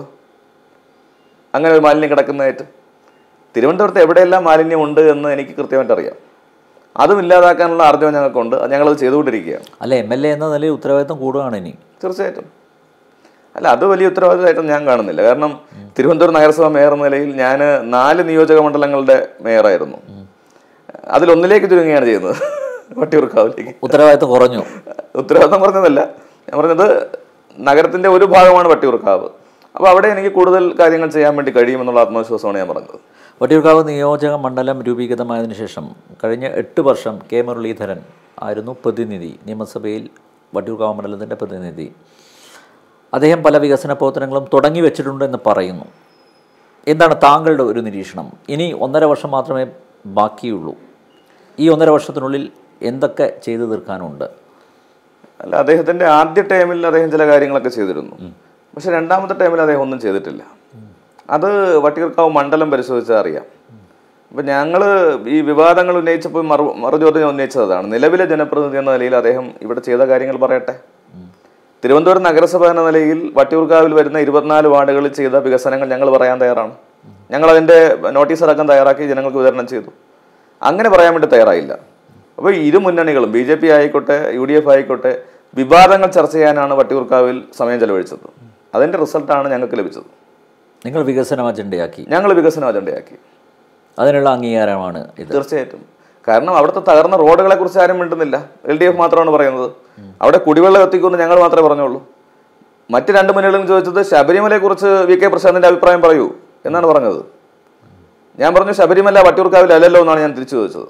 അങ്ങനെ ഒരു മാലിന്യം കിടക്കുന്നതായിട്ട് തിരുവനന്തപുരത്ത് എവിടെയെല്ലാം മാലിന്യം ഉണ്ട് എന്ന് എനിക്ക് കൃത്യമായിട്ട് അറിയാം അതും ഇല്ലാതാക്കാനുള്ള ആർജവം ഞങ്ങൾക്കുണ്ട് അത് ഞങ്ങളത് ചെയ്തുകൊണ്ടിരിക്കുകയാണ് അല്ല എം എൽ എ എന്ന നിലയിൽ ഉത്തരവാദിത്വം കൂടുകയാണ് ഇനി തീർച്ചയായിട്ടും അല്ല അത് വലിയ ഉത്തരവാദിത്തമായിട്ടും ഞാൻ കാണുന്നില്ല കാരണം തിരുവനന്തപുരം നഗരസഭ മേയർ എന്ന നിലയിൽ ഞാൻ നാല് നിയോജക മണ്ഡലങ്ങളുടെ മേയറായിരുന്നു അതിലൊന്നിലേക്ക് ചുരുങ്ങുകയാണ് ചെയ്യുന്നത് വട്ടിയൂർക്കാവിലേക്ക് ഉത്തരവാദിത്വം കുറഞ്ഞു ഉത്തരവാദിത്തം പറഞ്ഞതല്ല ഞാൻ പറഞ്ഞത് നഗരത്തിന്റെ ഒരു ഭാഗമാണ് വട്ടിയൂർക്കാവ് അപ്പോൾ അവിടെ എനിക്ക് കൂടുതൽ കാര്യങ്ങൾ ചെയ്യാൻ വേണ്ടി കഴിയുമെന്നുള്ള ആത്മവിശ്വാസമാണ് ഞാൻ പറഞ്ഞത് വട്ടിയൂർക്കാവ് നിയോജക മണ്ഡലം രൂപീകൃതമായതിനു ശേഷം കഴിഞ്ഞ എട്ട് വർഷം കെ മുരളീധരൻ ആയിരുന്നു പ്രതിനിധി നിയമസഭയിൽ വട്ടിയൂർക്കാവ് മണ്ഡലത്തിൻ്റെ പ്രതിനിധി അദ്ദേഹം പല വികസന പ്രവർത്തനങ്ങളും തുടങ്ങി വെച്ചിട്ടുണ്ടെന്ന് പറയുന്നു എന്താണ് താങ്കളുടെ ഒരു നിരീക്ഷണം ഇനി ഒന്നര വർഷം മാത്രമേ ബാക്കിയുള്ളൂ ഈ ഒന്നര വർഷത്തിനുള്ളിൽ എന്തൊക്കെ ചെയ്തു തീർക്കാനുണ്ട് അല്ല അദ്ദേഹത്തിന്റെ ആദ്യ ടൈമിൽ അദ്ദേഹം ചില കാര്യങ്ങളൊക്കെ ചെയ്തിരുന്നു പക്ഷെ രണ്ടാമത്തെ ടൈമിൽ അദ്ദേഹം ഒന്നും ചെയ്തിട്ടില്ല അത് വട്ടിയൂർക്കാവ് മണ്ഡലം പരിശോധിച്ചാൽ അറിയാം അപ്പം ഞങ്ങൾ ഈ വിവാദങ്ങൾ ഉന്നയിച്ചപ്പോൾ മറു മറുചോദ്യം ഉന്നയിച്ചത് അതാണ് നിലവിലെ ജനപ്രതിനിധി എന്ന നിലയിൽ അദ്ദേഹം ഇവിടെ ചെയ്ത കാര്യങ്ങൾ പറയട്ടെ തിരുവനന്തപുരം നഗരസഭ എന്ന നിലയിൽ വട്ടിയൂർക്കാവിൽ വരുന്ന ഇരുപത്തിനാല് വാർഡുകളിൽ ചെയ്ത വികസനങ്ങൾ ഞങ്ങൾ പറയാൻ തയ്യാറാണ് ഞങ്ങൾ അതിൻ്റെ നോട്ടീസ് അടക്കം തയ്യാറാക്കി ജനങ്ങൾക്ക് വിതരണം ചെയ്തു അങ്ങനെ പറയാൻ വേണ്ടി തയ്യാറായില്ല അപ്പോൾ ഇരു മുന്നണികളും ബി ജെ പി ആയിക്കോട്ടെ യു ഡി എഫ് ആയിക്കോട്ടെ വിവാദങ്ങൾ ചർച്ച ചെയ്യാനാണ് വട്ടിയൂർക്കാവിൽ സമയം ചെലവഴിച്ചത് അതിൻ്റെ റിസൾട്ടാണ് ഞങ്ങൾക്ക് ലഭിച്ചത് നിങ്ങൾ വികസനം അജണ്ടയാക്കി ഞങ്ങൾ വികസനം അജണ്ടയാക്കി അതിനുള്ള അംഗീകാരമാണ് ഇത് തീർച്ചയായിട്ടും കാരണം അവിടുത്തെ തകർന്ന റോഡുകളെ കുറിച്ച് ആരും മിണ്ടുന്നില്ല എൽ ഡി എഫ് മാത്രമാണ് പറയുന്നത് അവിടെ കുടിവെള്ളം എത്തിക്കുമെന്ന് ഞങ്ങൾ മാത്രമേ പറഞ്ഞുള്ളൂ മറ്റ് രണ്ട് മുന്നണികളും ചോദിച്ചത് ശബരിമലയെ കുറിച്ച് വി കെ പ്രശാന്തിന്റെ അഭിപ്രായം പറയൂ എന്നാണ് പറഞ്ഞത് ഞാൻ പറഞ്ഞു ശബരിമല വട്ടിയൂർക്കാവിൽ അല്ലല്ലോ എന്നാണ് ഞാൻ തിരിച്ചു ചോദിച്ചത്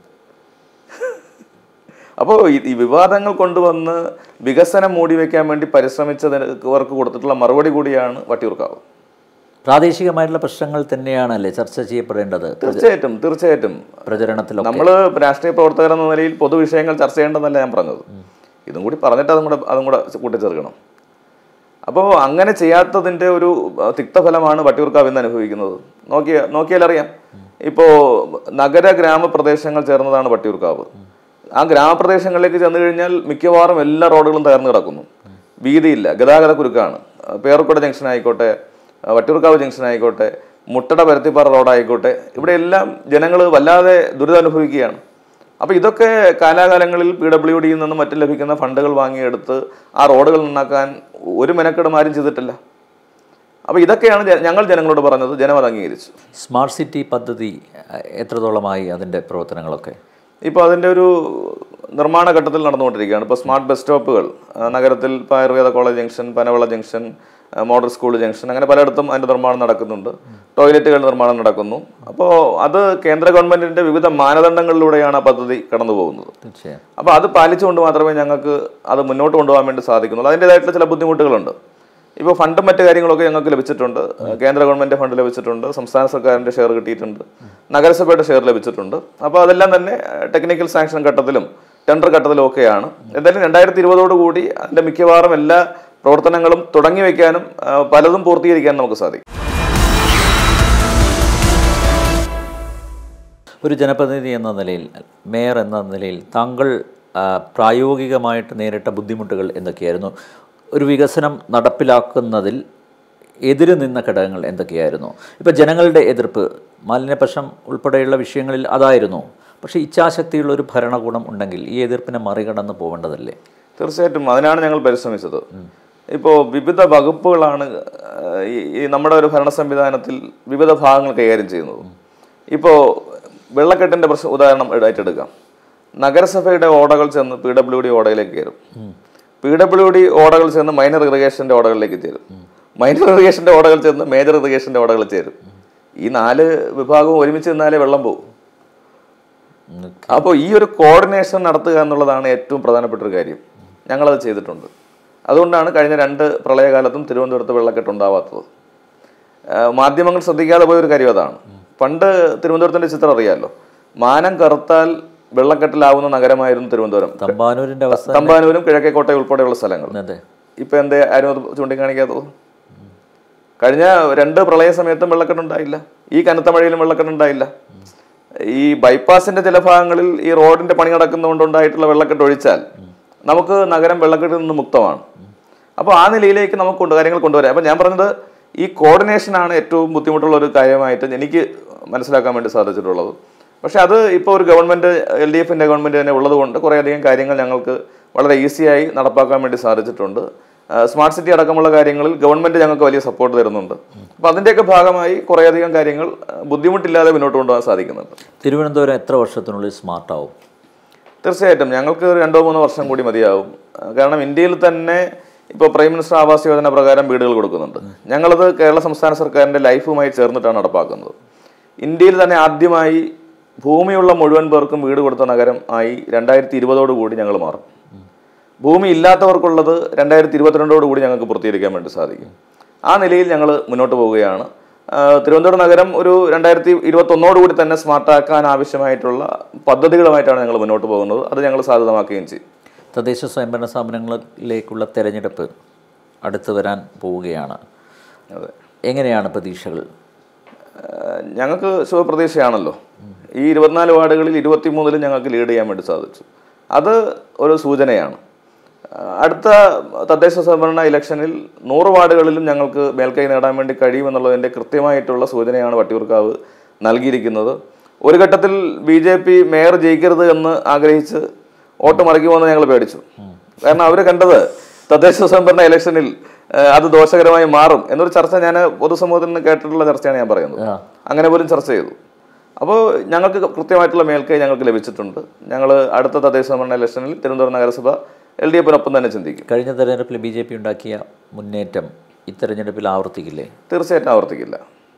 അപ്പോൾ ഈ വിവാദങ്ങൾ കൊണ്ടുവന്ന് വികസനം മൂടി വയ്ക്കാൻ വേണ്ടി പരിശ്രമിച്ചവർക്ക് കൊടുത്തിട്ടുള്ള മറുപടി കൂടിയാണ് വട്ടിയൂർക്കാവ് പ്രാദേശികമായിട്ടുള്ള പ്രശ്നങ്ങൾ തന്നെയാണല്ലേ ചർച്ച ചെയ്യപ്പെടേണ്ടത് തീർച്ചയായിട്ടും തീർച്ചയായിട്ടും പ്രചരണത്തിലൊക്കെ നമ്മൾ രാഷ്ട്രീയ പ്രവർത്തകർ എന്ന നിലയിൽ പൊതുവിഷയങ്ങൾ ചർച്ച ചെയ്യേണ്ടെന്നല്ല ഞാൻ പറഞ്ഞത് ഇതും കൂടി പറഞ്ഞിട്ട് അതും കൂടെ അതും കൂടെ കൂട്ടിച്ചേർക്കണം അപ്പോൾ അങ്ങനെ ചെയ്യാത്തതിൻ്റെ ഒരു അഹ്, തിക്തഫലമാണ് വട്ടിയൂർക്കാവ് ഇന്ന് അനുഭവിക്കുന്നത് നോക്കിയ നോക്കിയാൽ അറിയാം ഇപ്പോൾ നഗര ഗ്രാമപ്രദേശങ്ങൾ ചേർന്നതാണ് വട്ടിയൂർക്കാവ് ആ ഗ്രാമപ്രദേശങ്ങളിലേക്ക് ചെന്ന് കഴിഞ്ഞാൽ മിക്കവാറും എല്ലാ റോഡുകളും തകർന്നു കിടക്കുന്നു വീതിയില്ല ഗതാഗത കുരുക്കാണ് അഹ് പേർക്കുട ജംഗ്ഷൻ ആയിക്കോട്ടെ അഹ് വട്ടിയൂർക്കാവ് ജംഗ്ഷൻ ആയിക്കോട്ടെ മുട്ടട പരുത്തിപ്പാറ റോഡായിക്കോട്ടെ ഇവിടെ എല്ലാം ജനങ്ങൾ വല്ലാതെ ദുരിതം അനുഭവിക്കുകയാണ് അപ്പോൾ ഇതൊക്കെ കാലാകാലങ്ങളിൽ പി ഡബ്ല്യു ഡിയിൽ നിന്ന് മറ്റും ലഭിക്കുന്ന ഫണ്ടുകൾ വാങ്ങിയെടുത്ത് ആ റോഡുകൾ നന്നാക്കാൻ ഒരു മെനക്കെടും ആരും ചെയ്തിട്ടില്ല അപ്പോൾ ഇതൊക്കെയാണ് ജ- ഞങ്ങൾ ജനങ്ങളോട് പറഞ്ഞത് ജനം അത് അംഗീകരിച്ചു സ്മാർട്ട് സിറ്റി പദ്ധതി അഹ്, എത്രത്തോളമായി അതിൻ്റെ പ്രവർത്തനങ്ങളൊക്കെ ഇപ്പോൾ അതിൻ്റെ ഒരു നിർമ്മാണ ഘട്ടത്തിൽ നടന്നുകൊണ്ടിരിക്കുകയാണ് ഇപ്പോൾ സ്മാർട്ട് ബസ് സ്റ്റോപ്പുകൾ ആ, നഗരത്തിൽ ഇപ്പോൾ Ayurveda college junction Panavila junction ആ, മോഡൽ സ്കൂൾ ജംഗ്ഷൻ അങ്ങനെ പലയിടത്തും അതിൻ്റെ നിർമ്മാണം നടക്കുന്നുണ്ട് ടോയ്ലറ്റുകളുടെ നിർമ്മാണം നടക്കുന്നു അപ്പോൾ അത് കേന്ദ്ര ഗവൺമെൻറ്റിൻ്റെ വിവിധ മാനദണ്ഡങ്ങളിലൂടെയാണ് ആ പദ്ധതി കടന്നു പോകുന്നത് തീർച്ചയായും അപ്പോൾ അത് പാലിച്ചുകൊണ്ട് മാത്രമേ ഞങ്ങൾക്ക് അത് മുന്നോട്ട് കൊണ്ടുപോകാൻ വേണ്ടി സാധിക്കുന്നുള്ളൂ അതിൻ്റെതായിട്ടുള്ള ചില ബുദ്ധിമുട്ടുകളുണ്ട് ഇപ്പോൾ ഫണ്ടും മറ്റു കാര്യങ്ങളൊക്കെ ഞങ്ങൾക്ക് ലഭിച്ചിട്ടുണ്ട് കേന്ദ്ര ഗവൺമെൻറ് ഫണ്ട് ലഭിച്ചിട്ടുണ്ട് സംസ്ഥാന സർക്കാരിൻ്റെ ഷെയർ കിട്ടിയിട്ടുണ്ട് നഗരസഭയുടെ ഷെയർ ലഭിച്ചിട്ടുണ്ട് അപ്പോൾ അതെല്ലാം തന്നെ ടെക്നിക്കൽ സാങ്ഷൻ ഘട്ടത്തിലും ടെൻഡർ ഘട്ടത്തിലും ഒക്കെയാണ് എന്തായാലും രണ്ടായിരത്തി ഇരുപതോടുകൂടി അതിൻ്റെ മിക്കവാറും എല്ലാ പ്രവർത്തനങ്ങളും തുടങ്ങി വയ്ക്കാനും ആ, പലതും പൂർത്തീകരിക്കാനും നമുക്ക് സാധിക്കും ഒരു ജനപ്രതിനിധി എന്ന നിലയിൽ മേയർ എന്ന നിലയിൽ താങ്കൾ ആ, പ്രായോഗികമായിട്ട് നേരിട്ട ബുദ്ധിമുട്ടുകൾ എന്തൊക്കെയായിരുന്നു ഒരു വികസനം നടപ്പിലാക്കുന്നതിൽ എതിര് നിന്ന ഘടകങ്ങൾ എന്തൊക്കെയായിരുന്നു ഇപ്പോൾ ജനങ്ങളുടെ എതിർപ്പ് മാലിന്യപ്രശ്നം ഉൾപ്പെടെയുള്ള വിഷയങ്ങളിൽ അതായിരുന്നു പക്ഷേ ഇച്ഛാശക്തിയുള്ള ഒരു ഭരണകൂടം ഉണ്ടെങ്കിൽ ഈ എതിർപ്പിനെ മറികടന്ന് പോകേണ്ടതല്ലേ തീർച്ചയായിട്ടും അതിനാണ് ഞങ്ങൾ പരിശ്രമിച്ചത് ഇപ്പോൾ വിവിധ വകുപ്പുകളാണ് ആഹ്, ഈ ഈ നമ്മുടെ ഒരു ഭരണ സംവിധാനത്തിൽ വിവിധ ഭാഗങ്ങൾ കൈകാര്യം ചെയ്യുന്നത് ഇപ്പോൾ വെള്ളക്കെട്ടിൻ്റെ പ്രശ്നം ഉദാഹരണം എടു- ഏറ്റെടുക്കാം നഗരസഭയുടെ ഓടകൾ ചെന്ന് പി ഡബ്ല്യു ഡി ഓടയിലേക്ക് കയറും പി ഡബ്ല്യു ഡി ഓടകൾ ചെന്ന് മൈനർ ഇറിഗേഷൻ്റെ ഓടകളിലേക്ക് ചേരും മൈനർ ഇറിഗേഷൻ്റെ ഓടകൾ ചെന്ന് മേജർ ഇറിഗേഷൻ്റെ ഓടകളിൽ ചേരും ഈ നാല് വിഭാഗവും ഒരുമിച്ച് നിന്നാലേ വെള്ളം പോകും ഉം. അപ്പോൾ ഈ ഒരു കോർഡിനേഷൻ നടത്തുക എന്നുള്ളതാണ് ഏറ്റവും പ്രധാനപ്പെട്ട ഒരു കാര്യം ഞങ്ങളത് ചെയ്തിട്ടുണ്ട് അതുകൊണ്ടാണ് കഴിഞ്ഞ രണ്ട് പ്രളയകാലത്തും തിരുവനന്തപുരത്ത് വെള്ളക്കെട്ട് ഉണ്ടാവാത്തത് ആ, മാധ്യമങ്ങൾ ശ്രദ്ധിക്കാതെ പോയ ഒരു കാര്യം അതാണ് പണ്ട് തിരുവനന്തപുരത്തിന്റെ ചിത്രം അറിയാമല്ലോ മാനം കറുത്താൽ വെള്ളക്കെട്ടിലാവുന്ന നഗരമായിരുന്നു തിരുവനന്തപുരം തമ്പാനൂരിൻ്റെ അവസ്ഥ തമ്പാനൂരും കിഴക്കേക്കോട്ട ഉൾപ്പെടെയുള്ള സ്ഥലങ്ങൾ അതെ ഇപ്പൊ എന്തേ ആരും അത് ചൂണ്ടിക്കാണിക്കാത്തത് കഴിഞ്ഞ രണ്ട് പ്രളയ സമയത്തും വെള്ളക്കെട്ടുണ്ടായില്ല ഈ കനത്ത മഴയിലും വെള്ളക്കെട്ടുണ്ടായില്ല ഈ ബൈപ്പാസിന്റെ ചില ഭാഗങ്ങളിൽ ഈ റോഡിന്റെ പണി നടക്കുന്നതുകൊണ്ടുണ്ടായിട്ടുള്ള വെള്ളക്കെട്ട് ഒഴിച്ചാൽ നമുക്ക് നഗരം വെള്ളക്കെട്ടിൽ നിന്ന് മുക്തമാണ് അപ്പോൾ ആ നിലയിലേക്ക് നമുക്ക് കൊണ്ട് കാര്യങ്ങൾ കൊണ്ടുവരാം അപ്പോൾ ഞാൻ പറഞ്ഞത് ഈ കോർഡിനേഷനാണ് ഏറ്റവും ബുദ്ധിമുട്ടുള്ള ഒരു കാര്യമായിട്ട് എനിക്ക് മനസ്സിലാക്കാൻ വേണ്ടി സാധിച്ചിട്ടുള്ളത് പക്ഷെ അത് ഇപ്പോൾ ഒരു ഗവൺമെന്റ് എൽ ഡി എഫിന്റെ ഗവൺമെന്റ് തന്നെ ഉള്ളതുകൊണ്ട് കുറേയധികം കാര്യങ്ങൾ ഞങ്ങൾക്ക് വളരെ ഈസിയായി നടപ്പാക്കാൻ വേണ്ടി സാധിച്ചിട്ടുണ്ട് സ്മാർട്ട് സിറ്റി അടക്കമുള്ള കാര്യങ്ങളിൽ ഗവൺമെന്റ് ഞങ്ങൾക്ക് വലിയ സപ്പോർട്ട് തരുന്നുണ്ട് അപ്പോൾ അതിൻ്റെയൊക്കെ ഭാഗമായി കുറേയധികം കാര്യങ്ങൾ ആ, ബുദ്ധിമുട്ടില്ലാതെ മുന്നോട്ട് കൊണ്ടുപോകാൻ സാധിക്കുന്നുണ്ട് തിരുവനന്തപുരം എത്ര വർഷത്തിനുള്ളിൽ സ്മാർട്ടാവും തീർച്ചയായിട്ടും ഞങ്ങൾക്ക് ഒരു രണ്ടോ മൂന്നോ വർഷം കൂടി മതിയാവും ആ, കാരണം ഇന്ത്യയിൽ തന്നെ ഇപ്പോൾ പ്രൈം മിനിസ്റ്റർ ആവാസ് യോജന പ്രകാരം വീടുകൾ കൊടുക്കുന്നുണ്ട് ഞങ്ങളത് കേരള സംസ്ഥാന സർക്കാരിൻ്റെ ലൈഫുമായി ചേർന്നിട്ടാണ് നടപ്പാക്കുന്നത് ഇന്ത്യയിൽ തന്നെ ആദ്യമായി ഭൂമിയുള്ള മുഴുവൻ പേർക്കും വീട് കൊടുത്ത നഗരം ആയി രണ്ടായിരത്തി ഇരുപതോട് കൂടി ഞങ്ങൾ മാറും ഭൂമി ഇല്ലാത്തവർക്കുള്ളത് രണ്ടായിരത്തി ഇരുപത്തിരണ്ടോട് കൂടി ഞങ്ങൾക്ക് പൂർത്തീകരിക്കാൻ വേണ്ടി സാധിക്കും ആ നിലയിൽ ഞങ്ങൾ മുന്നോട്ട് പോവുകയാണ് ആ, തിരുവനന്തപുരം നഗരം ഒരു രണ്ടായിരത്തി ഇരുപത്തൊന്നോട് കൂടി തന്നെ സ്മാർട്ടാക്കാൻ ആവശ്യമായിട്ടുള്ള പദ്ധതികളുമായിട്ടാണ് ഞങ്ങൾ മുന്നോട്ട് പോകുന്നത് അത് ഞങ്ങൾ സാധ്യതമാക്കുകയും ചെയ്യും തദ്ദേശ സ്വയംഭരണ സ്ഥാപനങ്ങളിലേക്കുള്ള തെരഞ്ഞെടുപ്പ് അടുത്ത് വരാൻ പോവുകയാണ് അതെ എങ്ങനെയാണ് പ്രതീക്ഷകൾ ഏഹ് ഞങ്ങൾക്ക് ശുഭപ്രതീക്ഷയാണല്ലോ ഈ ഇരുപത്തിനാല് വാർഡുകളിൽ ഇരുപത്തിമൂന്നിലും ഞങ്ങൾക്ക് ലീഡ് ചെയ്യാൻ വേണ്ടി സാധിച്ചു അത് ഒരു സൂചനയാണ് ഏഹ് അടുത്ത തദ്ദേശ സ്വയംഭരണ ഇലക്ഷനിൽ നൂറ് വാർഡുകളിലും ഞങ്ങൾക്ക് മേൽക്കൈ നേടാൻ വേണ്ടി കഴിയുമെന്നുള്ളതിൻ്റെ കൃത്യമായിട്ടുള്ള സൂചനയാണ് വട്ടിയൂർക്കാവ് നൽകിയിരിക്കുന്നത് ഒരു ഘട്ടത്തിൽ ബി ജെ പി മേയർ ജയിക്കരുത് എന്ന് ആഗ്രഹിച്ച് വോട്ട് മറിക്കുമെന്ന് ഞങ്ങൾ പേടിച്ചു കാരണം അവർ കണ്ടത് തദ്ദേശ സ്വയംഭരണ ഇലക്ഷനിൽ ഏഹ് അത് ദോഷകരമായി മാറും എന്നൊരു ചർച്ച ഞാൻ പൊതുസമൂഹത്തിൽ നിന്ന് കേട്ടിട്ടുള്ള ചർച്ചയാണ് ഞാൻ പറയുന്നത് ആ. അങ്ങനെ പോലും ചർച്ച ചെയ്തു അപ്പോൾ ഞങ്ങൾക്ക് കൃത്യമായിട്ടുള്ള മേൽക്കൈ ഞങ്ങൾക്ക് ലഭിച്ചിട്ടുണ്ട് ഞങ്ങൾ അടുത്ത തദ്ദേശ സ്വയംഭരണ ഇലക്ഷനിൽ തിരുവനന്തപുരം നഗരസഭ എൽ ഡി എഫിനൊപ്പം തന്നെ ചിന്തിക്കും കഴിഞ്ഞ തെരഞ്ഞെടുപ്പിൽ ബി ജെ പി ഉണ്ടാക്കിയ മുന്നേറ്റം ഇത്തെരഞ്ഞെടുപ്പിൽ ആവർത്തിക്കില്ലേ തീർച്ചയായിട്ടും ആവർത്തിക്കില്ല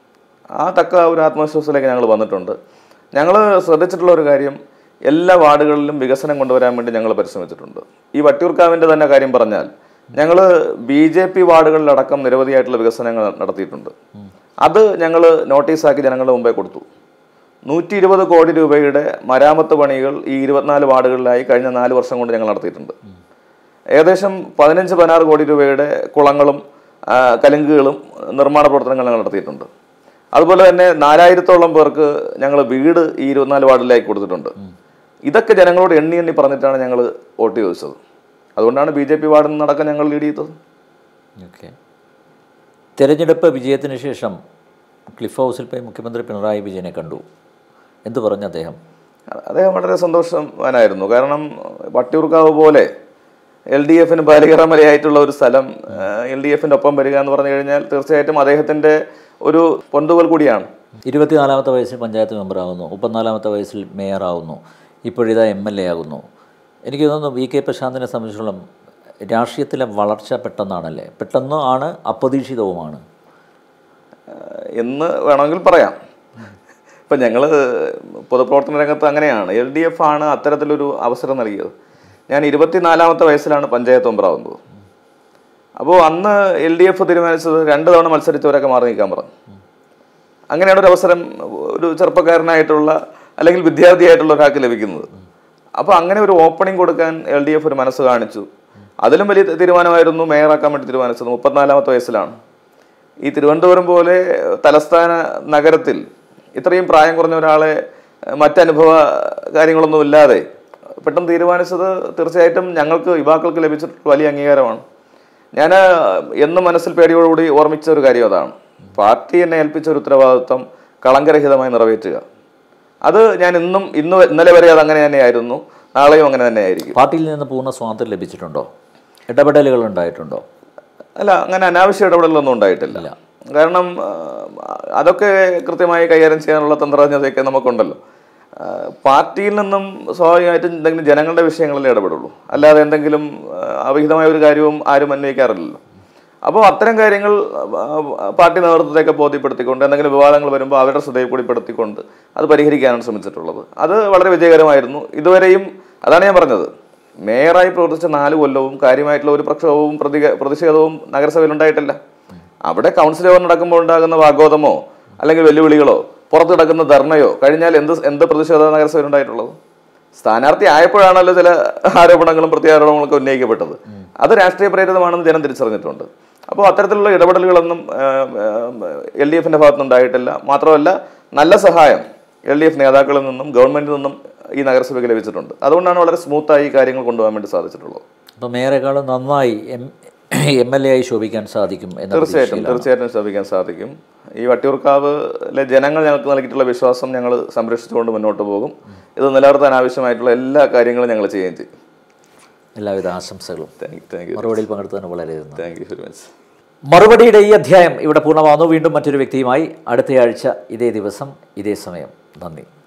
ആ തക്ക ഒരു ആത്മവിശ്വാസത്തിലേക്ക് ഞങ്ങൾ വന്നിട്ടുണ്ട് ഞങ്ങൾ ശ്രദ്ധിച്ചിട്ടുള്ള ഒരു കാര്യം എല്ലാ വാർഡുകളിലും വികസനം കൊണ്ടുവരാൻ വേണ്ടി ഞങ്ങൾ പരിശ്രമിച്ചിട്ടുണ്ട് ഈ വട്ടിയൂർക്കാവിൻ്റെ തന്നെ കാര്യം പറഞ്ഞാൽ ഞങ്ങൾ ബി ജെ പി വാർഡുകളിലടക്കം നിരവധിയായിട്ടുള്ള വികസനങ്ങൾ നടത്തിയിട്ടുണ്ട് അത് ഞങ്ങൾ നോട്ടീസാക്കി ജനങ്ങളുടെ മുമ്പേ കൊടുത്തു നൂറ്റി ഇരുപത് കോടി രൂപയുടെ മരാമത്ത് പണികൾ ഈ ഇരുപത്തിനാല് വാർഡുകളിലായി കഴിഞ്ഞ നാല് വർഷം കൊണ്ട് ഞങ്ങൾ നടത്തിയിട്ടുണ്ട് ഏകദേശം പതിനഞ്ച് പതിനാറ് കോടി രൂപയുടെ കുളങ്ങളും ആ, കലുങ്കുകളും നിർമ്മാണ പ്രവർത്തനങ്ങൾ ഞങ്ങൾ നടത്തിയിട്ടുണ്ട് അതുപോലെ തന്നെ നാലായിരത്തോളം പേർക്ക് ഞങ്ങൾ വീട് ഈ ഇരുപത്തിനാല് വാർഡിലേക്ക് കൊടുത്തിട്ടുണ്ട് ഇതൊക്കെ ജനങ്ങളോട് എണ്ണി എണ്ണി പറഞ്ഞിട്ടാണ് ഞങ്ങൾ വോട്ട് ചോദിച്ചത് അതുകൊണ്ടാണ് ബി ജെ പി വാർഡിൽ നിന്നടക്കം ഞങ്ങൾ ലീഡ് ചെയ്തത് ഓക്കെ തെരഞ്ഞെടുപ്പ് വിജയത്തിന് ശേഷം ക്ലിഫ് ഹൗസിൽ പോയി മുഖ്യമന്ത്രി പിണറായി വിജയനെ കണ്ടു എന്തു പറഞ്ഞു അദ്ദേഹം അദ്ദേഹം വളരെ സന്തോഷവാനായിരുന്നു കാരണം വട്ടിയൂർക്കാവ് പോലെ എൽ ഡി എഫിന് ബാലികറമലയായിട്ടുള്ള ഒരു സ്ഥലം എൽ ഡി എഫിൻ്റെ ഒപ്പം വരിക എന്ന് പറഞ്ഞു കഴിഞ്ഞാൽ തീർച്ചയായിട്ടും അദ്ദേഹത്തിൻ്റെ ഒരു പൊന്തുവൽ കൂടിയാണ് ഇരുപത്തിനാലാമത്തെ വയസ്സിൽ പഞ്ചായത്ത് മെമ്പറാകുന്നു മുപ്പത്തിനാലാമത്തെ വയസ്സിൽ മേയറാകുന്നു ഇപ്പോഴിതാ എം എൽ എ ആകുന്നു എനിക്ക് തോന്നുന്നു വി കെ പ്രശാന്തിനെ സംബന്ധിച്ചിടത്തോളം രാഷ്ട്രീയത്തിലെ വളർച്ച പെട്ടെന്നാണല്ലേ പെട്ടെന്ന് ആണ് അപ്രതീക്ഷിതവുമാണ് ഏഹ് എന്ന് വേണമെങ്കിൽ പറയാം ഇപ്പം ഞങ്ങൾ പൊതുപ്രവർത്തന രംഗത്ത് അങ്ങനെയാണ് എൽ ഡി എഫ് ആണ് അത്തരത്തിലൊരു അവസരം നൽകിയത് ഞാൻ ഇരുപത്തിനാലാമത്തെ വയസ്സിലാണ് പഞ്ചായത്ത് മെമ്പറാവുന്നത് അപ്പോൾ അന്ന് എൽ ഡി എഫ് തീരുമാനിച്ചത് രണ്ട് തവണ മത്സരിച്ചവരൊക്കെ മാറി നിൽക്കാൻ പറഞ്ഞു അങ്ങനെയാണ് ഒരു അവസരം ഒരു ചെറുപ്പക്കാരനായിട്ടുള്ള അല്ലെങ്കിൽ വിദ്യാർത്ഥിയായിട്ടുള്ള ഒരാൾക്ക് ലഭിക്കുന്നത് അപ്പോൾ അങ്ങനെ ഒരു ഓപ്പണിംഗ് കൊടുക്കാൻ എൽ ഡി എഫ് ഒരു മനസ്സ് കാണിച്ചു അതിലും വലിയ തീരുമാനമായിരുന്നു മേയറാക്കാൻ വേണ്ടി തീരുമാനിച്ചത് മുപ്പത്തിനാലാമത്തെ വയസ്സിലാണ് ഈ തിരുവനന്തപുരം പോലെ തലസ്ഥാന നഗരത്തിൽ ഇത്രയും പ്രായം കുറഞ്ഞ ഒരാളെ ഏഹ്, മറ്റനുഭവ കാര്യങ്ങളൊന്നും ഇല്ലാതെ പെട്ടെന്ന് തീരുമാനിച്ചത് തീർച്ചയായിട്ടും ഞങ്ങൾക്ക് യുവാക്കൾക്ക് ലഭിച്ചിട്ടുള്ള വലിയ അംഗീകാരമാണ് ഞാൻ എന്നും മനസ്സിൽ പേടിയോടുകൂടി ഓർമ്മിച്ച ഒരു കാര്യം അതാണ് പാർട്ടി എന്നെ ഏൽപ്പിച്ച ഒരു ഉത്തരവാദിത്വം കളങ്കരഹിതമായി നിറവേറ്റുക അത് ഞാൻ ഇന്നും ഇന്ന് ഇന്നലെ വരെ അത് അങ്ങനെ തന്നെയായിരുന്നു നാളെയും അങ്ങനെ തന്നെയായിരിക്കും പാർട്ടിയിൽ നിന്ന് പൂർണ്ണ സ്വാതന്ത്ര്യം ലഭിച്ചിട്ടുണ്ടോ ഇടപെടലുകൾ ഉണ്ടായിട്ടുണ്ടോ അല്ല അങ്ങനെ അനാവശ്യ ഇടപെടലൊന്നും ഉണ്ടായിട്ടില്ല കാരണം ആ, അതൊക്കെ കൃത്യമായി കൈകാര്യം ചെയ്യാനുള്ള തന്ത്രജ്ഞതയൊക്കെ നമുക്കുണ്ടല്ലോ ആ, പാർട്ടിയിൽ നിന്നും സ്വാഭാവികമായിട്ടും എന്തെങ്കിലും ജനങ്ങളുടെ വിഷയങ്ങളിൽ ഇടപെടുള്ളൂ അല്ലാതെ എന്തെങ്കിലും ആ, അവിഹിതമായ ഒരു കാര്യവും ആരും അന്വയിക്കാറില്ലല്ലോ അപ്പോൾ അത്തരം കാര്യങ്ങൾ ആ, പാർട്ടി നേതൃത്വത്തെയൊക്കെ ബോധ്യപ്പെടുത്തിക്കൊണ്ട് എന്തെങ്കിലും വിവാദങ്ങൾ വരുമ്പോൾ അവരുടെ ശ്രദ്ധയിൽ കൂടി പെടുത്തിക്കൊണ്ട് അത് പരിഹരിക്കാനാണ് ശ്രമിച്ചിട്ടുള്ളത് അത് വളരെ വിജയകരമായിരുന്നു ഇതുവരെയും അതാണ് ഞാൻ പറഞ്ഞത് മേയറായി പ്രവർത്തിച്ച നാല് കൊല്ലവും കാര്യമായിട്ടുള്ള ഒരു പ്രക്ഷോഭവും പ്രതിക പ്രതിഷേധവും നഗരസഭയിൽ ഉണ്ടായിട്ടില്ല അവിടെ കൗൺസിൽ യോഗം നടക്കുമ്പോൾ ഉണ്ടാകുന്ന വാഗ്വാദമോ അല്ലെങ്കിൽ വെല്ലുവിളികളോ പുറത്ത് കിടക്കുന്ന ധർണയോ കഴിഞ്ഞാൽ എന്ത് എന്ത് പ്രതിഷേധ നഗരസഭയിൽ ഉണ്ടായിട്ടുള്ളത് സ്ഥാനാർത്ഥി ആയപ്പോഴാണല്ലോ ചില ആരോപണങ്ങളും പ്രത്യാരോപണങ്ങളൊക്കെ ഉന്നയിക്കപ്പെട്ടത് അത് രാഷ്ട്രീയ പ്രേരിതമാണെന്ന് ജനം തിരിച്ചറിഞ്ഞിട്ടുണ്ട് അപ്പോൾ അത്തരത്തിലുള്ള ഇടപെടലുകളൊന്നും എൽ ഡി എഫിന്റെ ഭാഗത്തുനിന്ന് ഉണ്ടായിട്ടില്ല മാത്രമല്ല നല്ല സഹായം എൽ ഡി എഫ് നേതാക്കളിൽ നിന്നും ഗവൺമെന്റിൽ നിന്നും ഈ നഗരസഭയ്ക്ക് ലഭിച്ചിട്ടുണ്ട് അതുകൊണ്ടാണ് വളരെ സ്മൂത്തായി ഈ കാര്യങ്ങൾ കൊണ്ടുപോകാൻ വേണ്ടി സാധിച്ചിട്ടുള്ളത് അപ്പോൾ മേയറേക്കാളും നന്നായി എം എം എൽ എ ആയി ശോഭിക്കാൻ സാധിക്കും എന്ന തീർച്ചയായിട്ടും തീർച്ചയായിട്ടും ശ്രമിക്കാൻ സാധിക്കും ഈ വട്ടിയൂർക്കാവിലെ ജനങ്ങൾ ഞങ്ങൾക്ക് നൽകിയിട്ടുള്ള വിശ്വാസം ഞങ്ങൾ സംരക്ഷിച്ചുകൊണ്ട് മുന്നോട്ട് പോകും ഇത് നിലനിർത്താൻ ആവശ്യമായിട്ടുള്ള എല്ലാ കാര്യങ്ങളും ഞങ്ങൾ ചെയ്യുകയും ചെയ്യും എല്ലാവിധ ആശംസകളും താങ്ക് യു താങ്ക് യു മറുപടിയിൽ പങ്കെടുത്തതിന് വളരെ നന്ദി താങ്ക് യു വെരി മച്ച് മറുപടിയുടെ ഈ അധ്യായം ഇവിടെ പൂർണ്ണമാകുന്നു വീണ്ടും മറ്റൊരു വ്യക്തിയുമായി അടുത്തയാഴ്ച ഇതേ ദിവസം ഇതേ സമയം നന്ദി